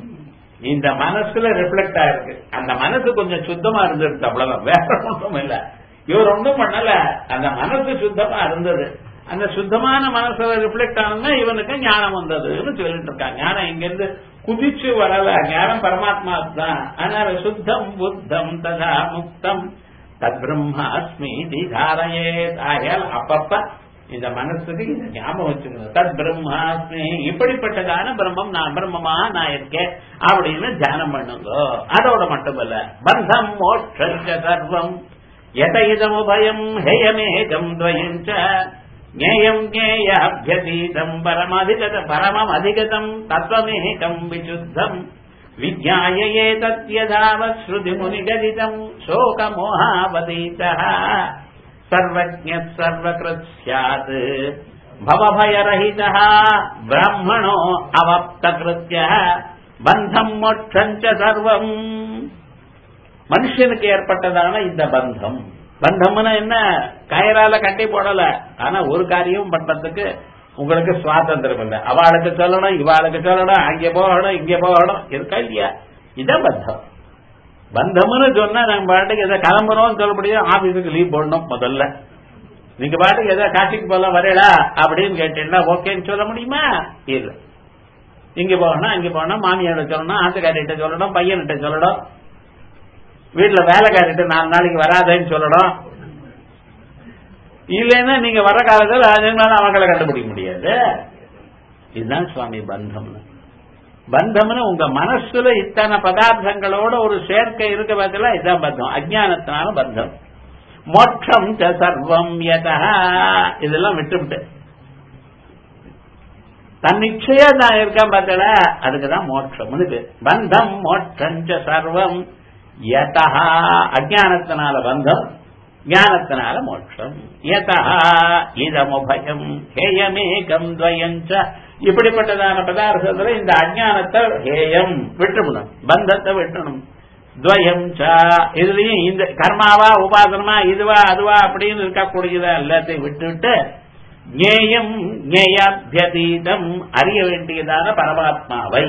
இந்த மனசுல ரிஃப்ளெக்ட் ஆயிருக்கு அந்த மனசு கொஞ்சம் சுத்தமா இருந்துருக்கு அவ்வளவுதான் வேற ஒன்றும் இல்ல இவர் ஒன்றும் பண்ணல அந்த மனசு சுத்தமா இருந்தது அந்த சுத்தமான மனசுல ரிஃப்ளெக்ட் ஆனதுன்னா இவனுக்கு ஞானம் வந்ததுன்னு சொல்லிட்டு இருக்காங்க ஞானம் இங்கிருந்து குதிச்சு வரல ஞானம் பரமாத்மா தான் அதனால சுத்தம் புத்தம் ததா முக்தம் தத் பிரம்மாஸ்மி தாரையே ஆயால் அப்பப்ப இந்த மனசுக்கு இந்த ஞாபகம் வச்சுக்கணும் தத் பிரம்மாஸ்மி இப்படிப்பட்டதான பிரம்மம் நான் பிரம்மமா நான் இருக்கேன் அப்படின்னு தியானம் பண்ணுங்க அதோட மட்டுமல்ல பந்தம் மோட்ச சர்வம் எத இதமுபயம் ஹேயமேகம் துவயஞ்ச ஞேயம் ஞேயாபியதீதம் பரமதிகத பரமமதிகதம் தத்வமேகம் விசுத்தம் விஜாய ஏதத்யதாவத் ஸ்ருதி முனிகதிதம் சோகமோகாவதீதः सर्वज्ञः सर्वकृत् स्यात् भवभयरहितः ब्राह्मणो अवप्तकृत्यः பந்தம் மோட்சஞ்ச சர்வம் மனுஷனுக்கு ஏற்பட்டதான இந்த பந்தம் பந்தம்னா என்ன கயரால கட்டி போடல ஆனா ஒரு காரியம் பண்றதுக்கு உங்களுக்கு சுவாதந்திரம் இல்லை அவளுக்கு சொல்லணும் இவாளுக்கு சொல்லணும் அங்கே போகணும் இங்கே போகணும் இருக்கா இல்லையா இதான் பந்தம் பந்தம்னு சொன்னா நாங்க பாட்டுக்கு எதை கிளம்புறோம் சொல்ல முடியும் ஆபீஸுக்கு லீவ் போடணும் முதல்ல நீங்க பாட்டுக்கு எதை காட்சிக்கு போல வரையலா அப்படின்னு கேட்டீங்கன்னா ஓகேன்னு சொல்ல முடியுமா இல்ல இங்க போகணும் அங்க போகணும் மாமியார்ட்ட சொல்லணும் ஆத்துக்காரிட்ட சொல்லணும் பையன்கிட்ட சொல்லணும் வீட்டுல வேலைக்காரிட்ட நாலு நாளைக்கு வராதேன்னு சொல்லணும் இல்லைன்னா நீங்க வர காலத்தில் அதனால அவங்களை கண்டுபிடிக்க முடியாது இதுதான் சுவாமி பந்தம்னு பந்தம்னு உங்க மனசுல இத்தனை பதார்த்தங்களோட ஒரு சேர்க்கை இருக்க பதிலா இதான் பந்தம் அஜானத்தினால பந்தம் மோட்சம் ச சர்வம் யதா இதெல்லாம் விட்டுவிட்டு தன்னிச்சையா நான் இருக்கேன் பார்த்தல அதுக்குதான் மோட்சம்னு பேர் பந்தம் மோட்சம் ச சர்வம் யதா அஜானத்தினால பந்தம் ஞானத்தினால மோட்சம் யதா இதமுபயம் ஹேயமேகம் துவயஞ்ச இப்படிப்பட்டதான பதார்த்தத்துல இந்த அஜானத்தை ஹேயம் விட்டுவிடணும் பந்தத்தை விட்டணும் துவயம் ச இதுலயும் இந்த கர்மாவா உபாசனமா இதுவா அதுவா அப்படின்னு இருக்கக்கூடியதா எல்லாத்தையும் விட்டுவிட்டு ஞேயம் ஞேயாபியதீதம் அறிய வேண்டியதான பரமாத்மாவை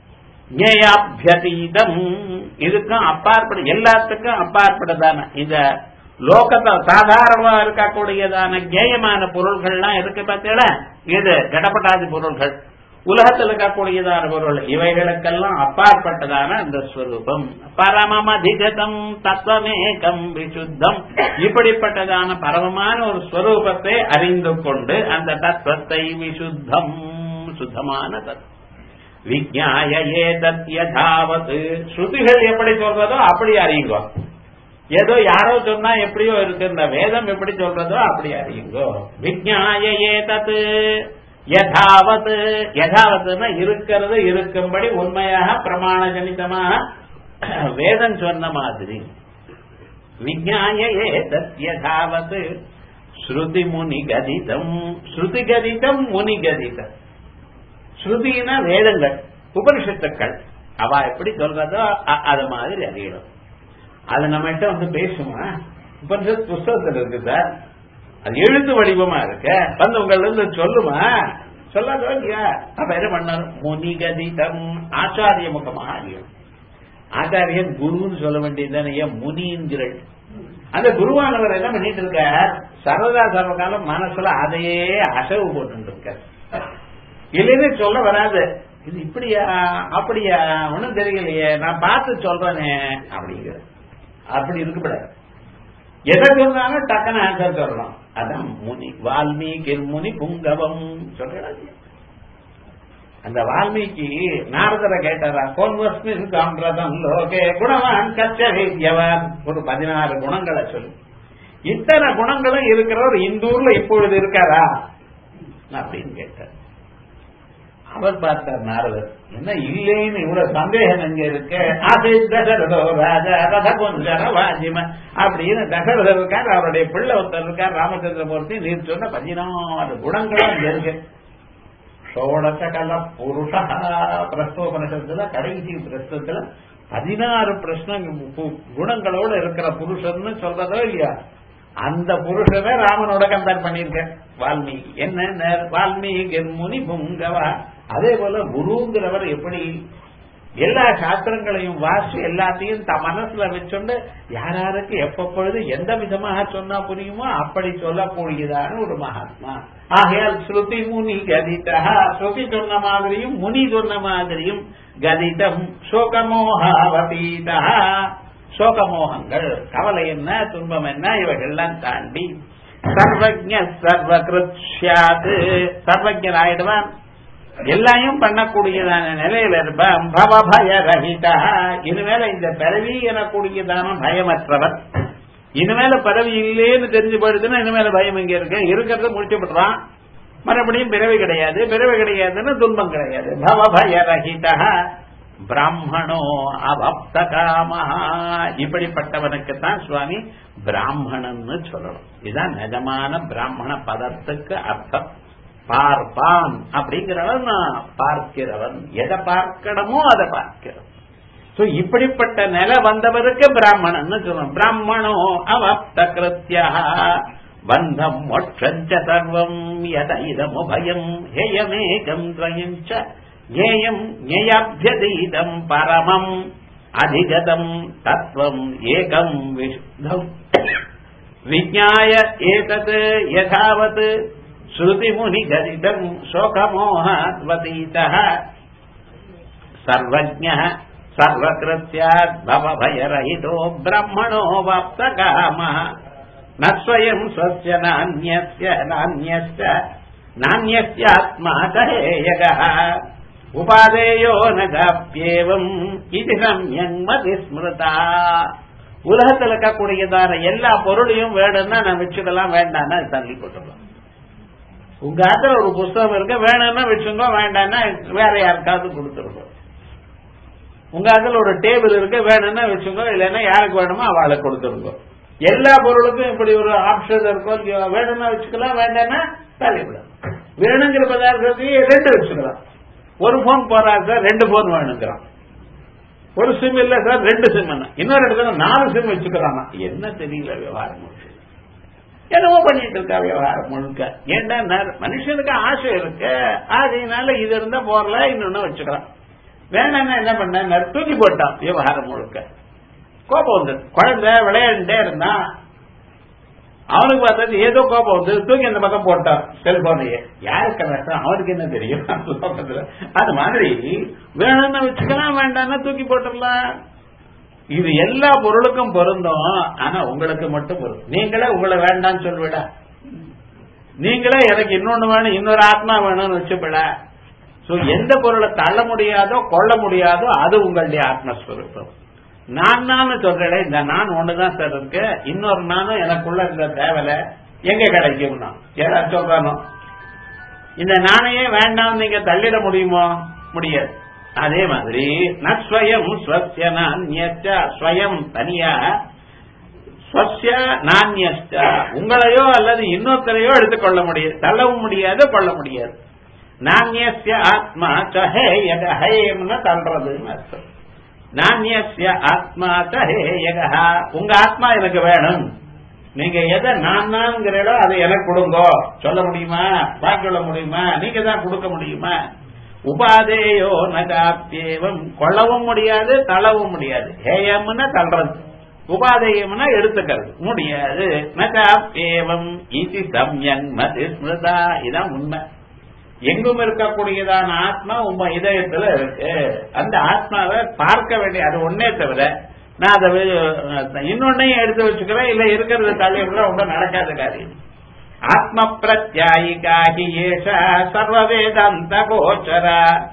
ஞேயாபியதீதம் இதுக்கும் அப்பாற்பட எல்லாத்துக்கும் அப்பாற்பட்டதான இந்த லோகத்தை சாதாரணமா இருக்கக்கூடியதான ஞேயமான பொருள்கள்லாம் இருக்கு பார்த்தீங்களா இது கடப்பட்டாதி பொருள்கள் உலகத்தில் இருக்கக்கூடியதான பொருள் இவைகளுக்கெல்லாம் அப்பாற்பட்டதான அந்த ஸ்வரூபம் பரமம் அதிகதம் தத்துவமேகம் விசுத்தம் இப்படிப்பட்டதான பரமமான ஒரு ஸ்வரூபத்தை அறிந்து கொண்டு அந்த தத்துவத்தை விசுத்தம் சுத்தமான தத்துவம் விஜாய ஏதத் யதாவத் ஸ்ருதிகள் எப்படி சொல்றதோ அப்படி அறியுங்கோ ஏதோ யாரோ சொன்னா எப்படியோ இருக்கு இந்த வேதம் எப்படி சொல்றதோ அப்படி அறியுங்கோ விஜாய ஏதத் யதாவத் யதாவத்னா இருக்கிறது இருக்கும்படி உண்மையாக பிரமாண ஜனிதமாக வேதம் சொன்ன மாதிரி விஜாய ஏதத் யதாவத் ஸ்ருதி முனி கதிதம் ஸ்ருதி கதிதம் முனி கதிதம் ஸ்ருதினா வேதங்கள் உபனிஷத்துக்கள் அவ எப்படி சொல்றதோ அது மாதிரி அறியணும் அது நம்மகிட்ட வந்து பேசுமா உபனிஷத் புஸ்தகத்தில் இருக்கு சார் அது எழுத்து வடிவமா இருக்க வந்து உங்கள்ல இருந்து சொல்லுமா சொல்லாதோ இல்லையா அப்ப என்ன பண்ணாரு முனிகதிதம் ஆச்சாரிய முகமாக அறியும் ஆச்சாரியன் குருன்னு சொல்ல வேண்டியதுதானே ஏன் முனிங்கிறள் அந்த குருவானவர் என்ன பண்ணிட்டு இருக்கார் சர்வதா சர்வகாலம் மனசுல அதையே அசைவு போட்டு இருக்கார் இல்லைன்னு சொல்ல வராது இது இப்படியா அப்படியா ஒன்னும் தெரியலையே நான் பார்த்து சொல்றேனே அப்படிங்கிற அப்படி இருக்கக்கூடாது எதை சொன்னாலும் டக்குன்னு ஆன்சர் சொல்லணும் அதான் முனி வால்மீகி முனி புங்கவம் சொல்றாங்க அந்த வால்மீகி நாரதரை கேட்டாரா கோன்வஸ்மின் காம்ரதம் லோகே குணவான் கச்சவேத்யவான் ஒரு பதினாறு குணங்களை சொல்லு இத்தனை குணங்களும் இருக்கிறவர் இந்த ஊர்ல இப்பொழுது இருக்காரா அப்படின்னு கேட்டார் அவர் பார்த்தார் நாரதர் என்ன இல்லைன்னு இவ்வளவு சந்தேகம் எங்க இருக்கு அது தசரதோ ராஜா ரத கொஞ்சர வாஜிம அப்படின்னு தசரதர் இருக்கார் அவருடைய பிள்ளை ஒருத்தர் இருக்கார் ராமச்சந்திரமூர்த்தி நீர் சொன்ன பதினாறு குணங்களும் அங்க இருக்கு ஷோடச கல புருஷ பிரஸ்தோபனிஷத்துல கடைசி பிரஸ்தத்துல பதினாறு பிரஷ்ன குணங்களோட இருக்கிற புருஷன்னு சொல்றதோ இல்லையா அந்த புருஷனை ராமனோட கம்பேர் பண்ணிருக்க வால்மீகி என்ன வால்மீகி முனி புங்கவா அதே போல குருங்கிறவர் எப்படி எல்லா சாஸ்திரங்களையும் வாசி எல்லாத்தையும் த மனசுல வச்சுண்டு யாராருக்கு எப்பப்பொழுது எந்த விதமாக சொன்னா புரியுமோ அப்படி சொல்லக்கூடியதான ஒரு மகாத்மா ஆகையால் ஸ்ருதி முனி கதிதா ஸ்ருதி சொன்ன மாதிரியும் முனி சொன்ன மாதிரியும் கதிதம் சோகமோகாவதீதா சோகமோகங்கள் கவலை என்ன துன்பம் என்ன இவைகள்லாம் தாண்டி சர்வஜ சர்வகிருத்யாது சர்வஜன் ஆயிடுவான் எல்லாயும் பண்ணக்கூடியதான நிலையில இருப்பான் பவபய ரஹிதா இனிமேல இந்த பிறவி எனக்கூடியதான பயமற்றவர் இனிமேல பிறவி இல்லேன்னு தெரிஞ்சு போயிடுச்சுன்னா இனிமேல பயம் இங்க இருக்கு இருக்கிறத முடிச்சு விட்டுறான் மறுபடியும் பிறவி கிடையாது பிறவி கிடையாதுன்னு துன்பம் கிடையாது பவபய ரஹிதா பிராமணோ அவப்த காமஹா இப்படிப்பட்டவனுக்கு தான் சுவாமி பிராமணன்னு சொல்லணும் இதுதான் நிஜமான பிராமண பதத்துக்கு அர்த்தம் பார்ப்பான் அப்படிங்கிறவன் பார்க்கிறவன் எதை பார்க்கணுமோ அதை பார்க்கிறவன் சோ இப்படிப்பட்ட நிலை வந்தவருக்கு பிராமணன் சொல்லணும் பிராமணோ அவப்த கிருத்தியா பந்தம் மோட்சஞ்ச சர்வம் எத இதமுபயம் ஹேயமேகம் துவயஞ்ச ஞேயம் ஞேயாபியதீதம் பரமம் அதிகதம் தத்துவம் ஏகம் விசுத்தம் விஜாய ஏதத் யதாவத் श्रुतिमुनिगदितम् शोकमोहाद्वतीतः सर्वज्ञः सर्वकृत्यात् भवभयरहितो ब्रह्मणो वाप्तकामः न स्वयम् स्वस्य नान्यस्य नान्यस्य नान्यस्यात्मा कहेयगः உபாதேயோ நகாப்பியேவம் இது சம்யங் மதி ஸ்மிருதா உலகத்தில் இருக்கக்கூடியதான எல்லா பொருளையும் வேணும்னா நான் வச்சுக்கலாம் வேண்டாம்னா தள்ளி போட்டுக்கலாம் உங்க ஆத்துல ஒரு புஸ்தகம் இருக்க வேணும்னா வச்சுங்க வேண்டாம்னா வேற யாருக்காவது கொடுத்துருக்கோம் உங்க ஆத்துல ஒரு டேபிள் இருக்க வேணும்னா வச்சுங்க இல்லைன்னா யாருக்கு வேணுமோ அவளுக்கு கொடுத்துருக்கோம் எல்லா பொருளுக்கும் இப்படி ஒரு ஆப்ஷன் இருக்கும் வேணும்னா வச்சுக்கலாம் வேண்டாம்னா தள்ளிவிடும் வேணுங்கிற பதார்த்தத்தையும் ரெண்டு வச்சுக்கலாம் ஒரு போன் போறாரு சார் ரெண்டு போன் வேணுங்கிறான் ஒரு சிம் இல்ல சார் ரெண்டு சிம் இன்னொரு இடத்துல நாலு சிம் வச்சுக்கிறான் என்ன தெரியல விவகாரம் முழுக்க என்னவோ பண்ணிட்டு இருக்கா விவகாரம் முழுக்க ஏன்டா மனுஷனுக்கு ஆசை இருக்கு ஆகையினால இது இருந்தா போறல இன்னொன்னு வச்சுக்கலாம் வேணாம்னா என்ன பண்ண தூக்கி போட்டான் விவகாரம் முழுக்க கோபம் வந்தது குழந்தை விளையாண்டுட்டே இருந்தான் அவனுக்கு பார்த்தது ஏதோ கோபம் வந்து தூக்கி அந்த பக்கம் போட்டான் செல்போனையே யாருக்கு நஷ்டம் அவனுக்கு என்ன தெரியும் லோகத்துல அது மாதிரி வேணும்னா வச்சுக்கலாம் வேண்டாம்னா தூக்கி போட்டுடலாம் இது எல்லா பொருளுக்கும் பொருந்தும் ஆனா உங்களுக்கு மட்டும் பொருந்தும் நீங்களே உங்களை வேண்டாம்னு சொல்விட நீங்களே எனக்கு இன்னொன்னு வேணும் இன்னொரு ஆத்மா வேணும்னு வச்சுப்பட சோ எந்த பொருளை தள்ள முடியாதோ கொள்ள முடியாதோ அது உங்களுடைய ஆத்மஸ்வரூபம் நான் நான் சொல்றேன் இந்த நான் ஒண்ணுதான் சார் இருக்கு இன்னொரு நானும் எனக்குள்ள இருந்த தேவலை எங்க கிடைக்கும் நான் யாராவது சொல்றானோ இந்த நாணையே வேண்டாம் நீங்க தள்ளிட முடியுமோ முடியாது அதே மாதிரி நஸ்வயம் ஸ்வசிய நானியச்ச ஸ்வயம் தனியா ஸ்வசிய நானியச்ச உங்களையோ அல்லது இன்னொருத்தரையோ எடுத்துக்கொள்ள முடியாது தள்ளவும் முடியாது கொள்ள முடியாது நானியசிய ஆத்மா சஹே எக ஹேயம்னு தள்ளுறதுன்னு அர்த்தம் நானியசிய ஆத்மா சஹேயகா உங்க ஆத்மா எனக்கு வேணும் நீங்க எதை நான் நான்கிறீங்களோ அதை எனக்கு கொடுங்கோ சொல்ல முடியுமா வாங்கி கொள்ள முடியுமா நீங்க தான் கொடுக்க முடியுமா உபாதேயோ நகாப்பியேவம் கொள்ளவும் முடியாது தள்ளவும் முடியாது ஹேயம்னு தள்ளுறது உபாதேயம்னா எடுத்துக்கிறது முடியாது நகாப்பியேவம் இது சம்யங் மதி ஸ்மிருதா இதான் உண்மை எங்கும் இருக்கக்கூடியதான ஆத்மா உங்க இதயத்துல இருக்கு அந்த ஆத்மாவை பார்க்க வேண்டிய அது ஒன்னே தவிர நான் அதை இன்னொன்னையும் எடுத்து வச்சுக்கிறேன் இல்ல இருக்கிறது தலைவர் ரொம்ப நடக்காத காரியம் ஆத்ம பிரத்யாயிகாகி ஏஷ சர்வ வேதாந்த கோச்சர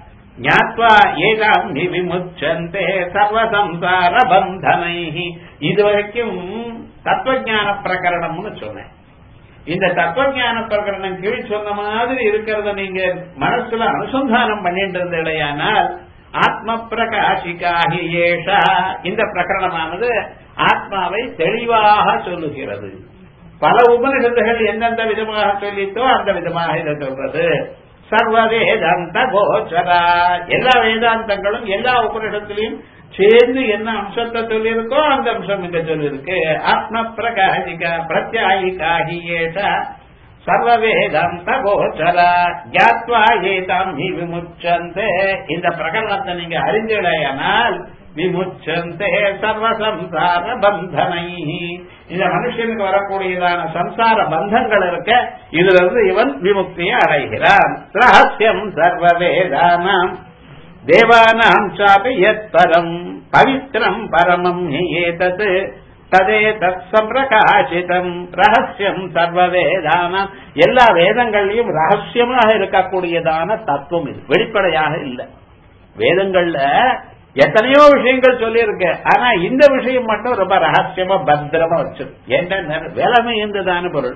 ஞாத்வா ஏகாம் விமுச்சந்தே சர்வ சம்சார பந்தனை இதுவரைக்கும் தத்துவஞான பிரகரணம்னு சொன்னேன் இந்த தத்துவஞான பிரகரணம் கீழ் சொன்ன மாதிரி இருக்கிறத நீங்க மனசுல அனுசந்தானம் பண்ணிட்டு இருந்தீடையானால் ஆத்ம பிரகாசிகாகி ஏஷா இந்த பிரகரணமானது ஆத்மாவை தெளிவாக சொல்லுகிறது பல உபனிஷத்துகள் எந்தெந்த விதமாக சொல்லித்தோ அந்த விதமாக இதை சொல்றது சர்வ வேதாந்த கோச்சரா எல்லா வேதாந்தங்களும் எல்லா உபனிஷத்திலையும் சேர்ந்து என்ன அம்சத்தை சொல்லியிருக்கோ அந்த அம்சம் இங்க சொல்லியிருக்கு ஆத்ம பிரகாசிக பிரத்யாயிகாகி ஏஷ சர்வ வேதாந்த கோச்சர ஜாத்வா ஏதாம் ஹி விமுச்சந்தே இந்த பிரகடனத்தை நீங்க அறிந்தீடையானால் விமுச்சந்தே சர்வ சம்சார பந்தனை இந்த மனுஷனுக்கு வரக்கூடியதான சம்சார பந்தங்கள் இருக்க இதுல இருந்து இவன் விமுக்தியை அடைகிறான் ரகசியம் சர்வ வேதானாம் தேவானாம் சாபி யத் பரம் பவித்ரம் பரமம் ஹி ஏதத் ததே தத் சம்பிரகாசிதம் ரகசியம் சர்வ வேதானாம் எல்லா வேதங்கள்லயும் ரகசியமாக இருக்கக்கூடியதான தத்துவம் இது வெளிப்படையாக இல்லை வேதங்கள்ல எத்தனையோ விஷயங்கள் சொல்லியிருக்கு ஆனா இந்த விஷயம் மட்டும் ரொம்ப ரகசியமா பத்திரமா வச்சிருக்கு ஏன்டா வேலைமை இருந்ததான பொருள்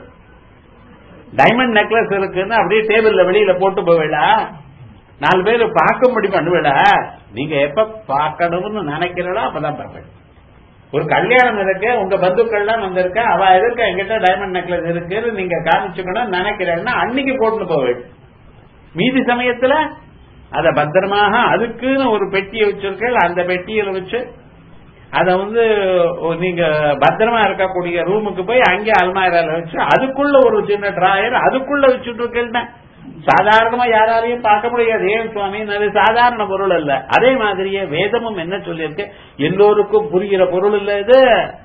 டைமண்ட் நெக்லஸ் இருக்குன்னு அப்படியே டேபிள்ல வெளியில போட்டு போவேடா நாலு பேர் பார்க்கும்படி பண்ணுவேடா நீங்க எப்ப பார்க்கணும்னு நினைக்கிறீங்களோ அப்பதான் பார்ப்பேன் ஒரு கல்யாணம் இருக்கு உங்க பந்துக்கள்லாம் வந்திருக்க அவ இருக்க எங்கிட்ட டைமண்ட் நெக்லஸ் இருக்குன்னு நீங்க காமிச்சுக்கணும் நினைக்கிறேன்னா அன்னைக்கு போட்டு போவேன் மீதி சமயத்துல அத பத்திரமாக அதுக்குன்னு ஒரு பெட்டியை வச்சிருக்கேன் அந்த பெட்டியில வச்சு அத வந்து நீங்க பத்திரமா இருக்கக்கூடிய ரூமுக்கு போய் அங்கே அல்மாரில வச்சு அதுக்குள்ள ஒரு சின்ன டிராயர் அதுக்குள்ள வச்சுட்டு இருக்கேன் சாதாரணமா யாராலையும் பார்க்க முடியாது ஏன் சுவாமி அது சாதாரண பொருள் அல்ல அதே மாதிரியே வேதமும் என்ன சொல்லியிருக்கு எல்லோருக்கும் புரிகிற பொருள் இல்ல இது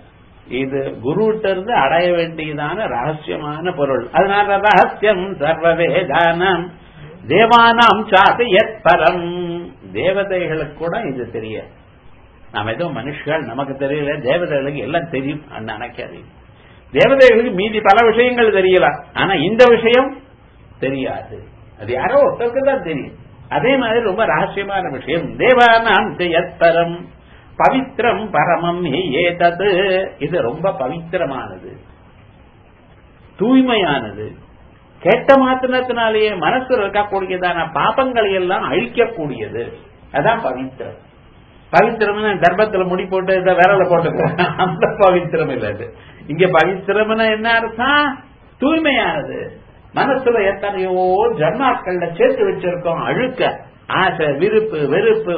இது குருகிட்ட இருந்து அடைய வேண்டியதான ரகசியமான பொருள் அதனால ரகசியம் சர்வ வேதானம் தேவானாம் சாத்து எத் பரம் தேவதைகளுக்கு கூட இது தெரியாது நாம ஏதோ மனுஷர்கள் நமக்கு தெரியல தேவதைகளுக்கு எல்லாம் தெரியும் நினைக்காதீங்க தேவதைகளுக்கு மீதி பல விஷயங்கள் தெரியலாம் ஆனா இந்த விஷயம் தெரியாது அது யாரோ ஒருத்தருக்கு தான் தெரியும் அதே மாதிரி ரொம்ப ரகசியமான விஷயம் தேவானாம் எத்தரம் பவித்ரம் பரமம் ஏதது இது ரொம்ப பவித்திரமானது தூய்மையானது கேட்ட மாத்திரத்தினாலேயே மனசுல இருக்கக்கூடியதான பாபங்களை எல்லாம் அழிக்கக்கூடியது அதான் பவித்திரம் பவித்திரம்னு தர்மத்துல முடி போட்டு இந்த விரல போட்டுக்கலாம் அந்த பவித்திரம் இல்ல அது இங்க பவித்திரம்னு என்ன அர்த்தம் தூய்மையானது மனசுல எத்தனையோ ஜன்மாக்கள்ல சேர்த்து வச்சிருக்கோம் அழுக்க ஆசை விருப்பு வெறுப்பு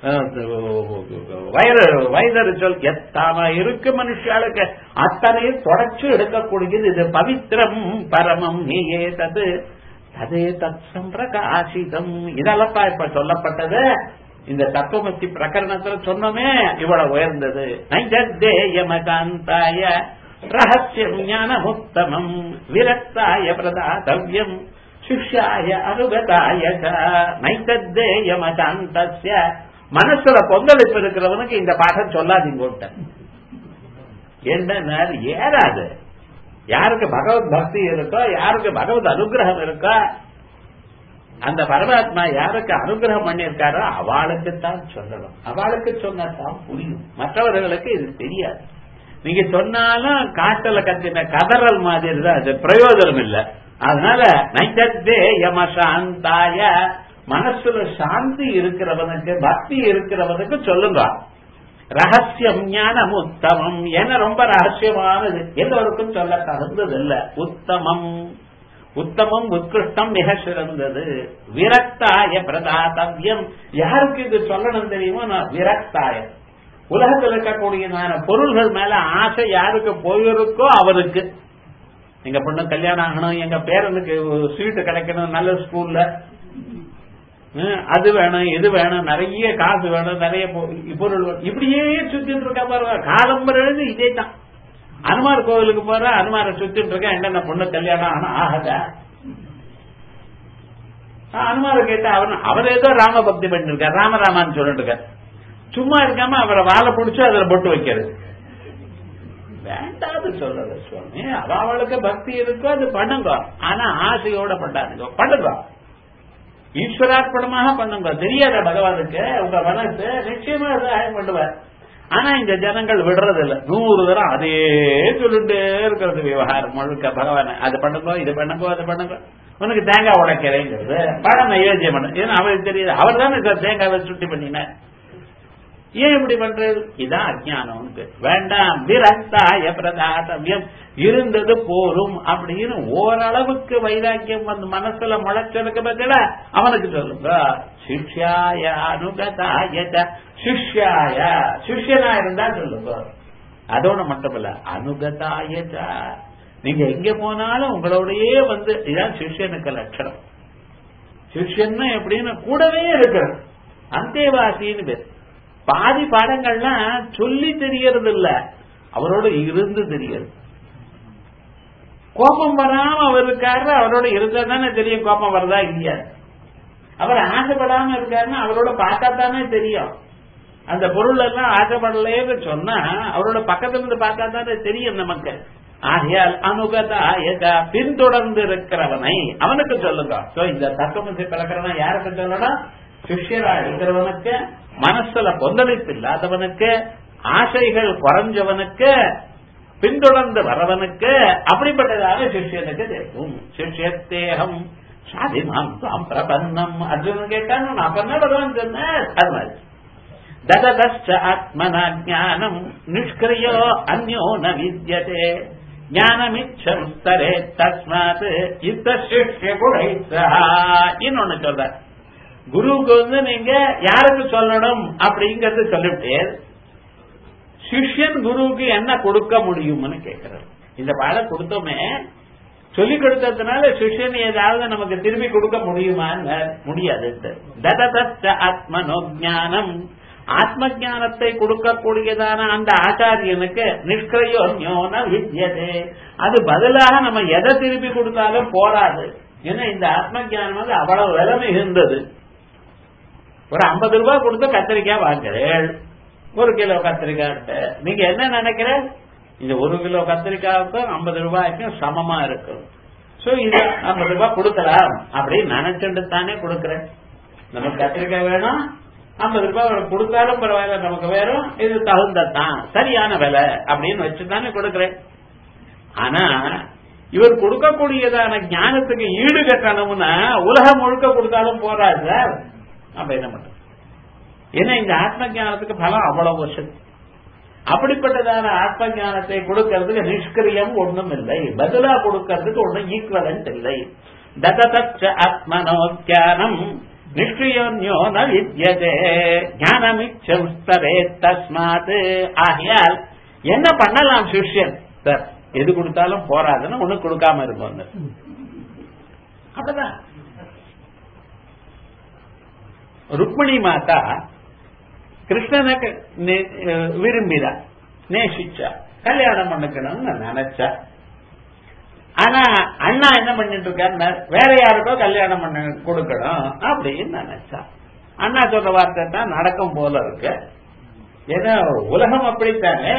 வயறு வயதறு சொல் எத்தாம இருக்கு மனுஷாளுக்கு அத்தனையும் தொடச்சு எடுக்கக்கூடியது இது பவித்திரம் பரமம் நீயே தது ததே தத் சம்பிரகாசிதம் இதெல்லப்பா இப்ப சொல்லப்பட்டது இந்த தத்துவமசி பிரகரணத்துல சொன்னோமே இவ்வளவு உயர்ந்தது நைஜத்தேயமகாந்தாய ரகசியம் ஞானமுத்தமம் விரக்தாய பிரதாதவ்யம் சிஷ்யாய அனுகதாய நைத்தத்தேயமகாந்தஸ்ய மனசுல கொந்தளிப்பு இருக்கிறவனுக்கு இந்த பாடம் சொல்லாதீங்க என்ன ஏறாது யாருக்கு பகவத் பக்தி இருக்கோ யாருக்கு பகவத் அனுகிரகம் இருக்கோ அந்த பரமாத்மா யாருக்கு அனுகிரகம் பண்ணியிருக்காரோ அவளுக்கு தான் சொல்லணும் அவளுக்கு சொன்னதான் புரியும் மற்றவர்களுக்கு இது தெரியாது நீங்க சொன்னாலும் காட்டல கத்தின கதறல் மாதிரி தான் அது பிரயோஜனம் இல்லை அதனால நைத்தே யமசாந்தாய மனசுல சாந்தி இருக்கிறவனுக்கு பக்தி இருக்கிறவனுக்கு சொல்லுங்க ரகசியம் ஞானம் உத்தமம் என ரொம்ப ரகசியமானது எல்லோருக்கும் சொல்ல தகுந்தது இல்ல உத்தமம் உத்தமம் உத்கிருஷ்டம் மிக சிறந்தது விரக்தாய பிரதாதவியம் யாருக்கு இது சொல்லணும் தெரியுமோ நான் விரக்தாய உலகத்தில் இருக்கக்கூடியதான பொருள்கள் மேல ஆசை யாருக்கு போயிருக்கோ அவருக்கு எங்க பொண்ணு கல்யாணம் ஆகணும் எங்க பேரனுக்கு சீட்டு கிடைக்கணும் நல்ல ஸ்கூல்ல அது வேணும் இது வேணும் நிறைய காசு வேணும் நிறைய பொருள் இப்படியே சுத்திட்டு இருக்கா பாருங்க காலம்பரம் எழுது இதே தான் அனுமார் கோவிலுக்கு போற அனுமாரை சுத்திட்டு இருக்கேன் என்னென்ன பொண்ணு கல்யாணம் ஆனா ஆகத அனுமார கேட்டா அவர் அவர் ஏதோ ராம பக்தி பண்ணிருக்கார் ராமராமான்னு சொல்லிட்டு இருக்கார் சும்மா இருக்காம அவரை வாழை பிடிச்சு அதுல பொட்டு வைக்கிறது வேண்டாது சொல்லல சுவாமி அவளுக்கு பக்தி இருக்கோ அது பண்ணுங்க ஆனா ஆசையோட பண்ணாதுங்க பண்ணுங்க ஈஸ்வரார்ப்பணமாக பண்ணுங்க தெரியாத பகவானுக்கு உங்க மனசு நிச்சயமா சகாயம் பண்ணுவார் ஆனா இந்த ஜனங்கள் விடுறது இல்ல நூறு தரம் அதே சொல்லிட்டே இருக்கிறது விவகாரம் முழுக்க பகவான அது பண்ணுங்க இது பண்ணுங்க அது பண்ணுங்க உனக்கு தேங்காய் உடைக்கிறேங்கிறது பழம் நைவேத்தியம் பண்ண ஏன்னா அவருக்கு தெரியுது அவர் தானே சார் தேங்காவை சுட்டி பண்ணினார் ஏன் இப்படி பண்றது இதான் அஜானம் வேண்டாம் விரக்தாய பிரதாதவியம் இருந்தது போரும் அப்படின்னு ஓரளவுக்கு வைராக்கியம் வந்து மனசுல முளைச்சதுக்கு பதில அவனுக்கு சொல்லுங்க சிஷ்யாய அனுகதாய சிஷ்யாய சிஷ்யனா இருந்தா சொல்லுங்க அதோட மட்டுமல்ல அனுகதாய நீங்க எங்க போனாலும் உங்களோடயே வந்து இதான் சிஷ்யனுக்கு லட்சணம் சிஷ்யன்னா எப்படின்னு கூடவே இருக்கிறது அந்தேவாசின்னு பேர் பாதி பாடங்கள்லாம் சொல்லி தெரியறது இல்ல அவரோட இருந்து தெரியாது கோபம் வராம அவர் இருக்காரு அவரோட இருந்தா தானே தெரியும் கோபம் வருதா இல்லையா அவர் ஆசைப்படாம இருக்காருன்னா அவரோட பார்த்தா தானே தெரியும் அந்த பொருள் எல்லாம் ஆசைப்படலேன்னு சொன்னா அவரோட பக்கத்துல இருந்து பார்த்தா தானே தெரியும் நமக்கு ஆகையால் அனுகதா பின்தொடர்ந்து இருக்கிறவனை அவனுக்கு சொல்லுங்க இந்த தத்துவமசி பிரகரணை யாருக்கு சொல்லணும் சிஷ்யரா இருக்கிறவனுக்கு மனசுல கொந்தளிப்பு இல்லாதவனுக்கு ஆசைகள் குறைஞ்சவனுக்கு பின்தொடர்ந்து வரவனுக்கு அப்படிப்பட்டதாக சிஷ்யனுக்கு தெரியும் சிஷ்யத்தேகம் சாதிமாம் தாம் பிரபன்னம் அர்ஜுனன் கேட்டான் நான் பண்ண பகவான் சொன்னேன் அது மாதிரி தததச்ச ஆத்மனா ஜானம் நிஷ்கிரியோ அந்யோ ந வித்யதே ஞானமிச்சம் ஸ்தரே தஸ்மாத் இத்த சிஷ்ய குணை இன்னொன்னு சொல்ற குருவுக்கு வந்து நீங்க யாருக்கு சொல்லணும் அப்படிங்கறது சொல்லிவிட்டு சிஷ்யன் குருவுக்கு என்ன கொடுக்க முடியும்னு கேட்கிறார் இந்த பாடம் கொடுத்தோமே சொல்லி கொடுத்ததுனால சிஷ்யன் ஏதாவது நமக்கு திரும்பி கொடுக்க முடியுமான்னு முடியாது தததஸ்த ஆத்மனோ ஜானம் ஆத்ம ஜானத்தை கொடுக்கக்கூடியதான அந்த ஆச்சாரியனுக்கு நிஷ்கிரையோ ஞோன வித்யதே அது பதிலாக நம்ம எதை திருப்பி கொடுத்தாலும் போராது ஏன்னா இந்த ஆத்ம ஜானம் வந்து அவ்வளவு விலை மிகுந்தது ஒரு ஐம்பது ரூபாய் கொடுத்து கத்திரிக்காய் வாங்குறேன் ஒரு கிலோ கத்திரிக்காய் நீங்க என்ன நினைக்கிற இந்த ஒரு கிலோ கத்திரிக்காய்க்கும் ஐம்பது ரூபாய்க்கும் சமமா இருக்கும் சோ இது ஐம்பது ரூபாய் கொடுக்கலாம் அப்படின்னு நினைச்சுட்டு தானே கொடுக்கறேன் நமக்கு கத்திரிக்காய் வேணும் ஐம்பது ரூபாய் அவருக்கு கொடுத்தாலும் பரவாயில்ல நமக்கு வேறும் இது தகுந்ததான் சரியான விலை அப்படின்னு வச்சுதானே கொடுக்கிறேன் ஆனா இவர் கொடுக்கக்கூடியதான ஞானத்துக்கு ஈடு கட்டணும்னா உலகம் முழுக்க கொடுத்தாலும் போறாது சார் அப்ப என்ன பண்றது ஏன்னா இந்த ஆத்ம ஞானத்துக்கு பலம் அவ்வளவு வருஷம் அப்படிப்பட்டதான ஆத்ம ஞானத்தை கொடுக்கறதுக்கு நிஷ்கிரியம் ஒண்ணும் இல்லை பதிலா கொடுக்கறதுக்கு ஒண்ணும் ஈக்குவலன்ட் இல்லை தததச்ச ஆத்மனோக்கியானம் நிஷ்கிரியோன்யோ ந வித்யதே ஞானமிச்சம் ஸ்தரே தஸ்மாத் ஆகையால் என்ன பண்ணலாம் சிஷ்யன் சார் எது கொடுத்தாலும் போராதுன்னு ஒண்ணு கொடுக்காம இருக்கும் அப்படிதான் ருக்மிணி மாதா கிருஷ்ணனை விரும்பிதா நேசிச்சா கல்யாணம் பண்ணிக்கணும்னு நினைச்சா ஆனா அண்ணா என்ன பண்ணிட்டு இருக்காரு வேற யாருக்கோ கல்யாணம் பண்ண கொடுக்கணும் அப்படின்னு நினைச்சா அண்ணா சொல்ற வார்த்தை தான் நடக்கும் போல இருக்கு ஏன்னா உலகம் அப்படித்தானே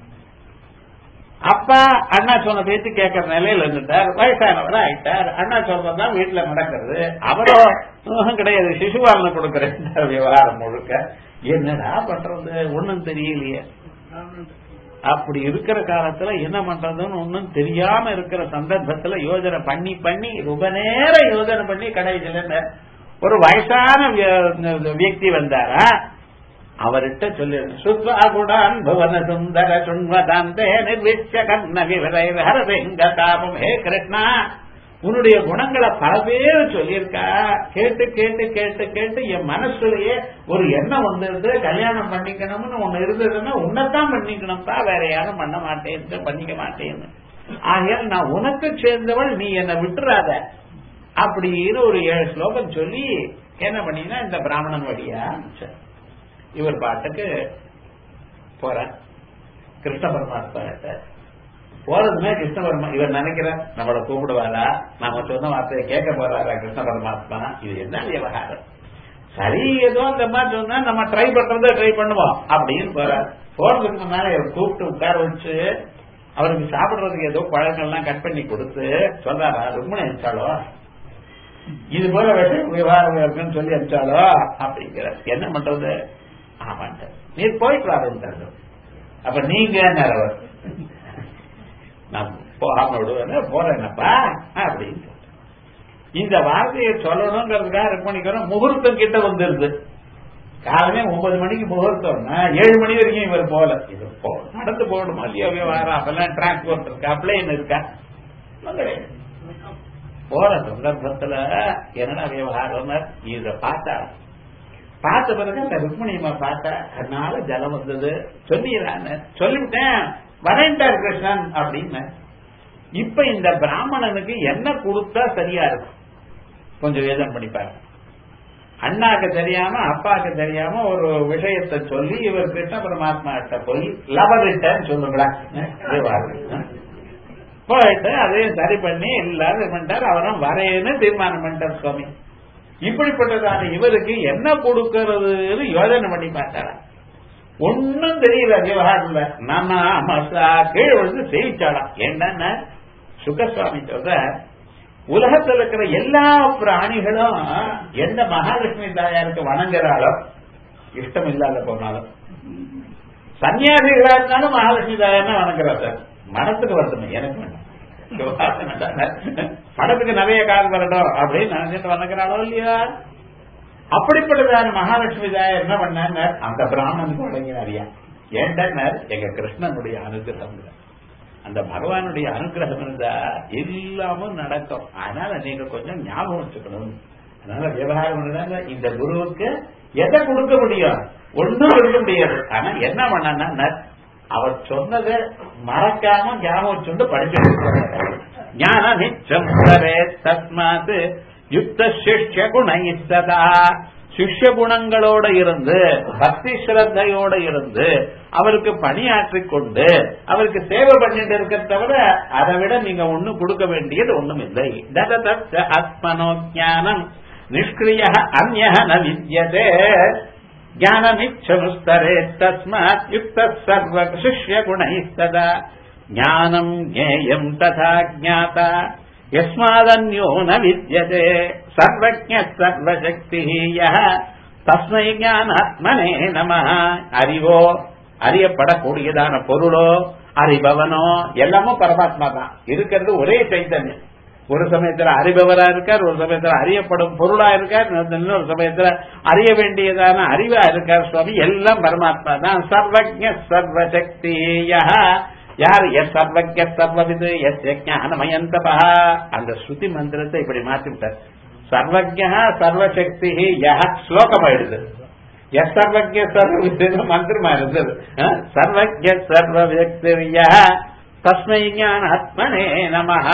அப்பா அண்ணா சொன்ன பேச்சு கேட்கற நிலையில இருந்துட்டார் வயசானவர் ஆயிட்டார் அண்ணா சொல்றதுதான் வீட்டுல நடக்கிறது அவரோ கிடையாது சிசுபாலனை கொடுக்கிற விவகாரம் முழுக்க என்னடா பண்றது ஒண்ணும் தெரியலையே அப்படி இருக்கிற காலத்துல என்ன பண்றதுன்னு ஒன்னும் தெரியாம இருக்கிற சந்தர்ப்பத்துல யோஜனை பண்ணி பண்ணி ரொம்ப நேரம் யோஜனை பண்ணி கடைசியில ஒரு வயசான வியக்தி வந்தாரா அவர்கிட்ட சொல்லி சுத்வாகுடான் புவன சுந்தர சுண்வதாந்தே நிர்விச்ச கண்ண விவரை ஹரதெங்க தாபம் ஹே கிருஷ்ணா உன்னுடைய குணங்களை பல பேர் சொல்லியிருக்கா கேட்டு கேட்டு கேட்டு கேட்டு என் மனசுலயே ஒரு எண்ணம் வந்திருந்து கல்யாணம் பண்ணிக்கணும்னு ஒண்ணு இருந்ததுன்னா உன்னைத்தான் பண்ணிக்கணும்ப்பா வேற யாரும் பண்ண மாட்டேன்னு பண்ணிக்க மாட்டேன்னு ஆகையால் நான் உனக்கு சேர்ந்தவள் நீ என்னை விட்டுறாத அப்படின்னு ஒரு ஏழு ஸ்லோகம் சொல்லி என்ன பண்ணீங்கன்னா இந்த பிராமணன் வழியா இவர் பாட்டுக்கு போற கிருஷ்ண பரமாத்மா போறதுமே கிருஷ்ண பரமா இவர் நினைக்கிறார் நம்மளை கூப்பிடுவாரா நாம சொன்ன வார்த்தையை கேட்க போறாரா கிருஷ்ண பரமாத்மா இது என்ன விவகாரம் சரி ஏதோ அந்த மாதிரி சொன்னா நம்ம ட்ரை பண்றத ட்ரை பண்ணுவோம் அப்படின்னு போறார் போறதுக்கு முன்னால இவர் கூப்பிட்டு உட்கார வச்சு அவருக்கு சாப்பிடுறதுக்கு ஏதோ பழங்கள்லாம் கட் பண்ணி கொடுத்து சொல்றாரா ரொம்ப நினைச்சாலோ இது போல விஷயம் விவகாரம் இருக்குன்னு சொல்லி அனுப்பிச்சாலோ அப்படிங்கிற என்ன பண்றது ஆமாண்ட நீர் போயிட்டு வாருன்றாரு அப்ப நீங்க அவர் நான் போகாம விடுவேன் போறேன்னப்பா அப்படின்னு இந்த வார்த்தையை சொல்லணுங்கிறதுக்காக பண்ணிக்கிறோம் முகூர்த்தம் கிட்ட வந்துருது காலமே ஒன்பது மணிக்கு முகூர்த்தம்னா ஏழு மணி வரைக்கும் இவர் போல இது நடந்து போகணுமா இல்லையோ விவகாரம் அப்பெல்லாம் டிரான்ஸ்போர்ட் இருக்கா பிளேன் இருக்கா போற சந்தர்ப்பத்துல என்னடா விவகாரம் இத பார்த்தா பார்த்த பிறகு அந்த ருக்மணியம்மா பார்த்தா அதனால ஜலம் வந்தது சொன்னீரான்னு சொல்லிவிட்டேன் வரேன்டார் கிருஷ்ணன் அப்படின்னு இப்ப இந்த பிராமணனுக்கு என்ன கொடுத்தா சரியா இருக்கும் கொஞ்சம் வேதம் பண்ணிப்பாரு அண்ணாக்கு தெரியாம அப்பாக்கு தெரியாம ஒரு விஷயத்தை சொல்லி இவர் கிருஷ்ண பரமாத்மா கிட்ட போய் லவரிட்டன்னு சொல்லுங்களா போயிட்டு அதையும் சரி பண்ணி எல்லாரும் பண்ணிட்டார் அவரும் வரேன்னு தீர்மானம் பண்ணிட்டார் சுவாமி இப்படிப்பட்டதான இவருக்கு என்ன கொடுக்கறதுன்னு யோஜனை பண்ணி பார்த்தாரா ஒன்னும் தெரியல விவகாரம்ல நானா மசா கீழே வந்து சேவிச்சாலாம் என்னன்னா சுகசுவாமி சொல்ற உலகத்தில் இருக்கிற எல்லா பிராணிகளும் எந்த மகாலட்சுமி தாயாருக்கு வணங்குறாளோ இஷ்டம் இல்லாத போனாலும் சன்னியாசிகளா இருந்தாலும் மகாலட்சுமி தாயார்னா வணங்குறா சார் மனத்துக்கு வருத்தமே எனக்கு வேண்டாம் படத்துக்கு நிறைய கால் வரட்டும் அப்படின்னு நினைச்சிட்டு வணங்குறாளோ இல்லையா அப்படிப்பட்டதான மகாலட்சுமி தாயார் என்ன பண்ணாங்க அந்த பிராமணனுக்கு வழங்கினாரியா ஏண்டனர் எங்க கிருஷ்ணனுடைய அனுகிரகம் அந்த பகவானுடைய அனுகிரகம் இருந்தா எல்லாமும் நடக்கும் அதனால நீங்க கொஞ்சம் ஞாபகம் வச்சுக்கணும் அதனால விவகாரம் இந்த குருவுக்கு எதை கொடுக்க முடியும் ஒன்றும் கொடுக்க முடியாது ஆனா என்ன பண்ணா அவர் சொன்னதை மறக்காம ஞாபகம் வச்சுட்டு படிச்சு ஞான நிச்சம் தஸ்மாத் யுக்த சிஷ்ய குணை சதா சிஷ்ய குணங்களோட இருந்து பக்தி ஸ்ரத்தையோட இருந்து அவருக்கு பணியாற்றிக் கொண்டு அவருக்கு சேவை பண்ணிட்டு இருக்க தவிர அதை விட நீங்க ஒண்ணும் கொடுக்க வேண்டியது ஒண்ணும் இல்லை தததத்த ஆத்மனோ ஜானம் நிஷ்கிரிய அந்நிய ந வித்யதே ஞானமிச்சமுஸ்தரே தஸ்மாத் யுக்த சர்வ சிஷ்ய குணை சதா ஞானம் ஜேயம் ததா ஜாதா யஸ்மாதன்யோ ந வித்யதே சர்வஜ சர்வசக்தி யஹ தஸ்மை ஞானாத்மனே நம அறிவோ அறியப்படக்கூடியதான பொருளோ அறிபவனோ எல்லாமும் பரமாத்மா தான் இருக்கிறது ஒரே சைத்தன்யம் ஒரு சமயத்துல அறிபவரா இருக்கார் ஒரு சமயத்துல அறியப்படும் பொருளா இருக்கார் இன்னொரு சமயத்துல அறிய வேண்டியதான அறிவா இருக்கார் சுவாமி எல்லாம் பரமாத்மா தான் சர்வஜ சர்வசக்தி யார் எஸ் சர்வஜ சர்வவிது எஸ் ஞானமயந்தபா அந்த ஸ்ருதி மந்திரத்தை இப்படி மாற்றிவிட்டார் சர்வஜ சர்வசக்தி யஹ ஸ்லோகம் ஆயிடுது எஸ் சர்வஜ சர்வவிது மந்திரமா இருந்தது சர்வஜ சர்வவியக்திய தஸ்மை ஞானாத்மனே நமஹ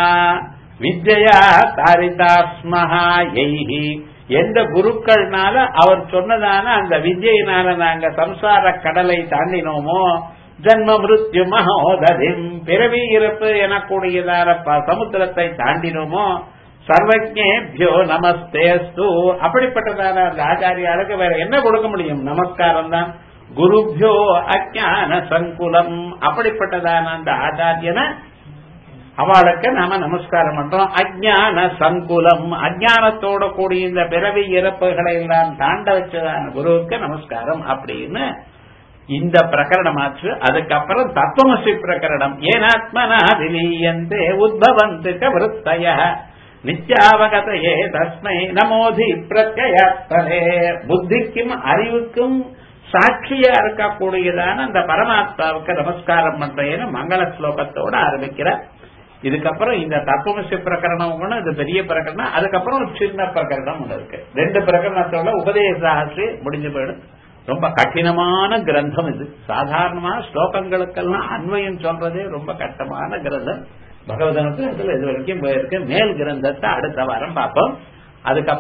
வித்யா தாரிதாஸ்மஹா எய்ஹி எந்த குருக்கள்னால அவர் சொன்னதான அந்த வித்யினால நாங்க சம்சார கடலை தாண்டினோமோ ஜன்ம மிருத்யு மகோதரிம் பிறவி இறப்பு எனக்கூடியதான சமுத்திரத்தை தாண்டினோமோ சர்வஜேபியோ நமஸ்தேஸ்து அப்படிப்பட்டதான அந்த ஆச்சாரியாளுக்கு வேற என்ன கொடுக்க முடியும் நமஸ்காரம் தான் குருபியோ அஜான சங்குலம் அப்படிப்பட்டதான அந்த ஆச்சாரியனை அவளுக்கு நாம நமஸ்காரம் பண்றோம் அஜான சங்குலம் அஜானத்தோட கூடிய இந்த பிறவி இறப்புகளை எல்லாம் தாண்ட வச்சதான குருவுக்கு நமஸ்காரம் அப்படின்னு இந்த பிரகரணமாச்சு அதுக்கப்புறம் தத்துவமசி பிரகரணம் ஏனாத்மனா விலீயந்தே உத்பவந்து விருத்தய நித்யாவகதையே தஸ்மை நமோதி பிரத்யத்தலே புத்திக்கும் அறிவுக்கும் சாட்சியா இருக்கக்கூடியதான அந்த பரமாத்மாவுக்கு நமஸ்காரம் பண்றேன்னு மங்கள ஸ்லோகத்தோட ஆரம்பிக்கிறார் இதுக்கப்புறம் இந்த தத்துவமசி பிரகரணம் ஒண்ணு இது பெரிய பிரகரணம் அதுக்கப்புறம் ஒரு சின்ன பிரகரணம் ஒண்ணு இருக்கு ரெண்டு பிரகரணத்தோட உபதேசாசி முடிஞ்சு போயிடும் ரொம்ப கடினமான கிரந்தம் இது சாதாரணமான ஸ்லோகங்களுக்கெல்லாம் அன்வயம் சொல்றதே ரொம்ப கஷ்டமான கிரந்தம் பகவதனுக்கு இதுல இது வரைக்கும் போயிருக்கு மேல் கிரந்தத்தை அடுத்த வாரம் பார்ப்போம் அதுக்கப்புறம்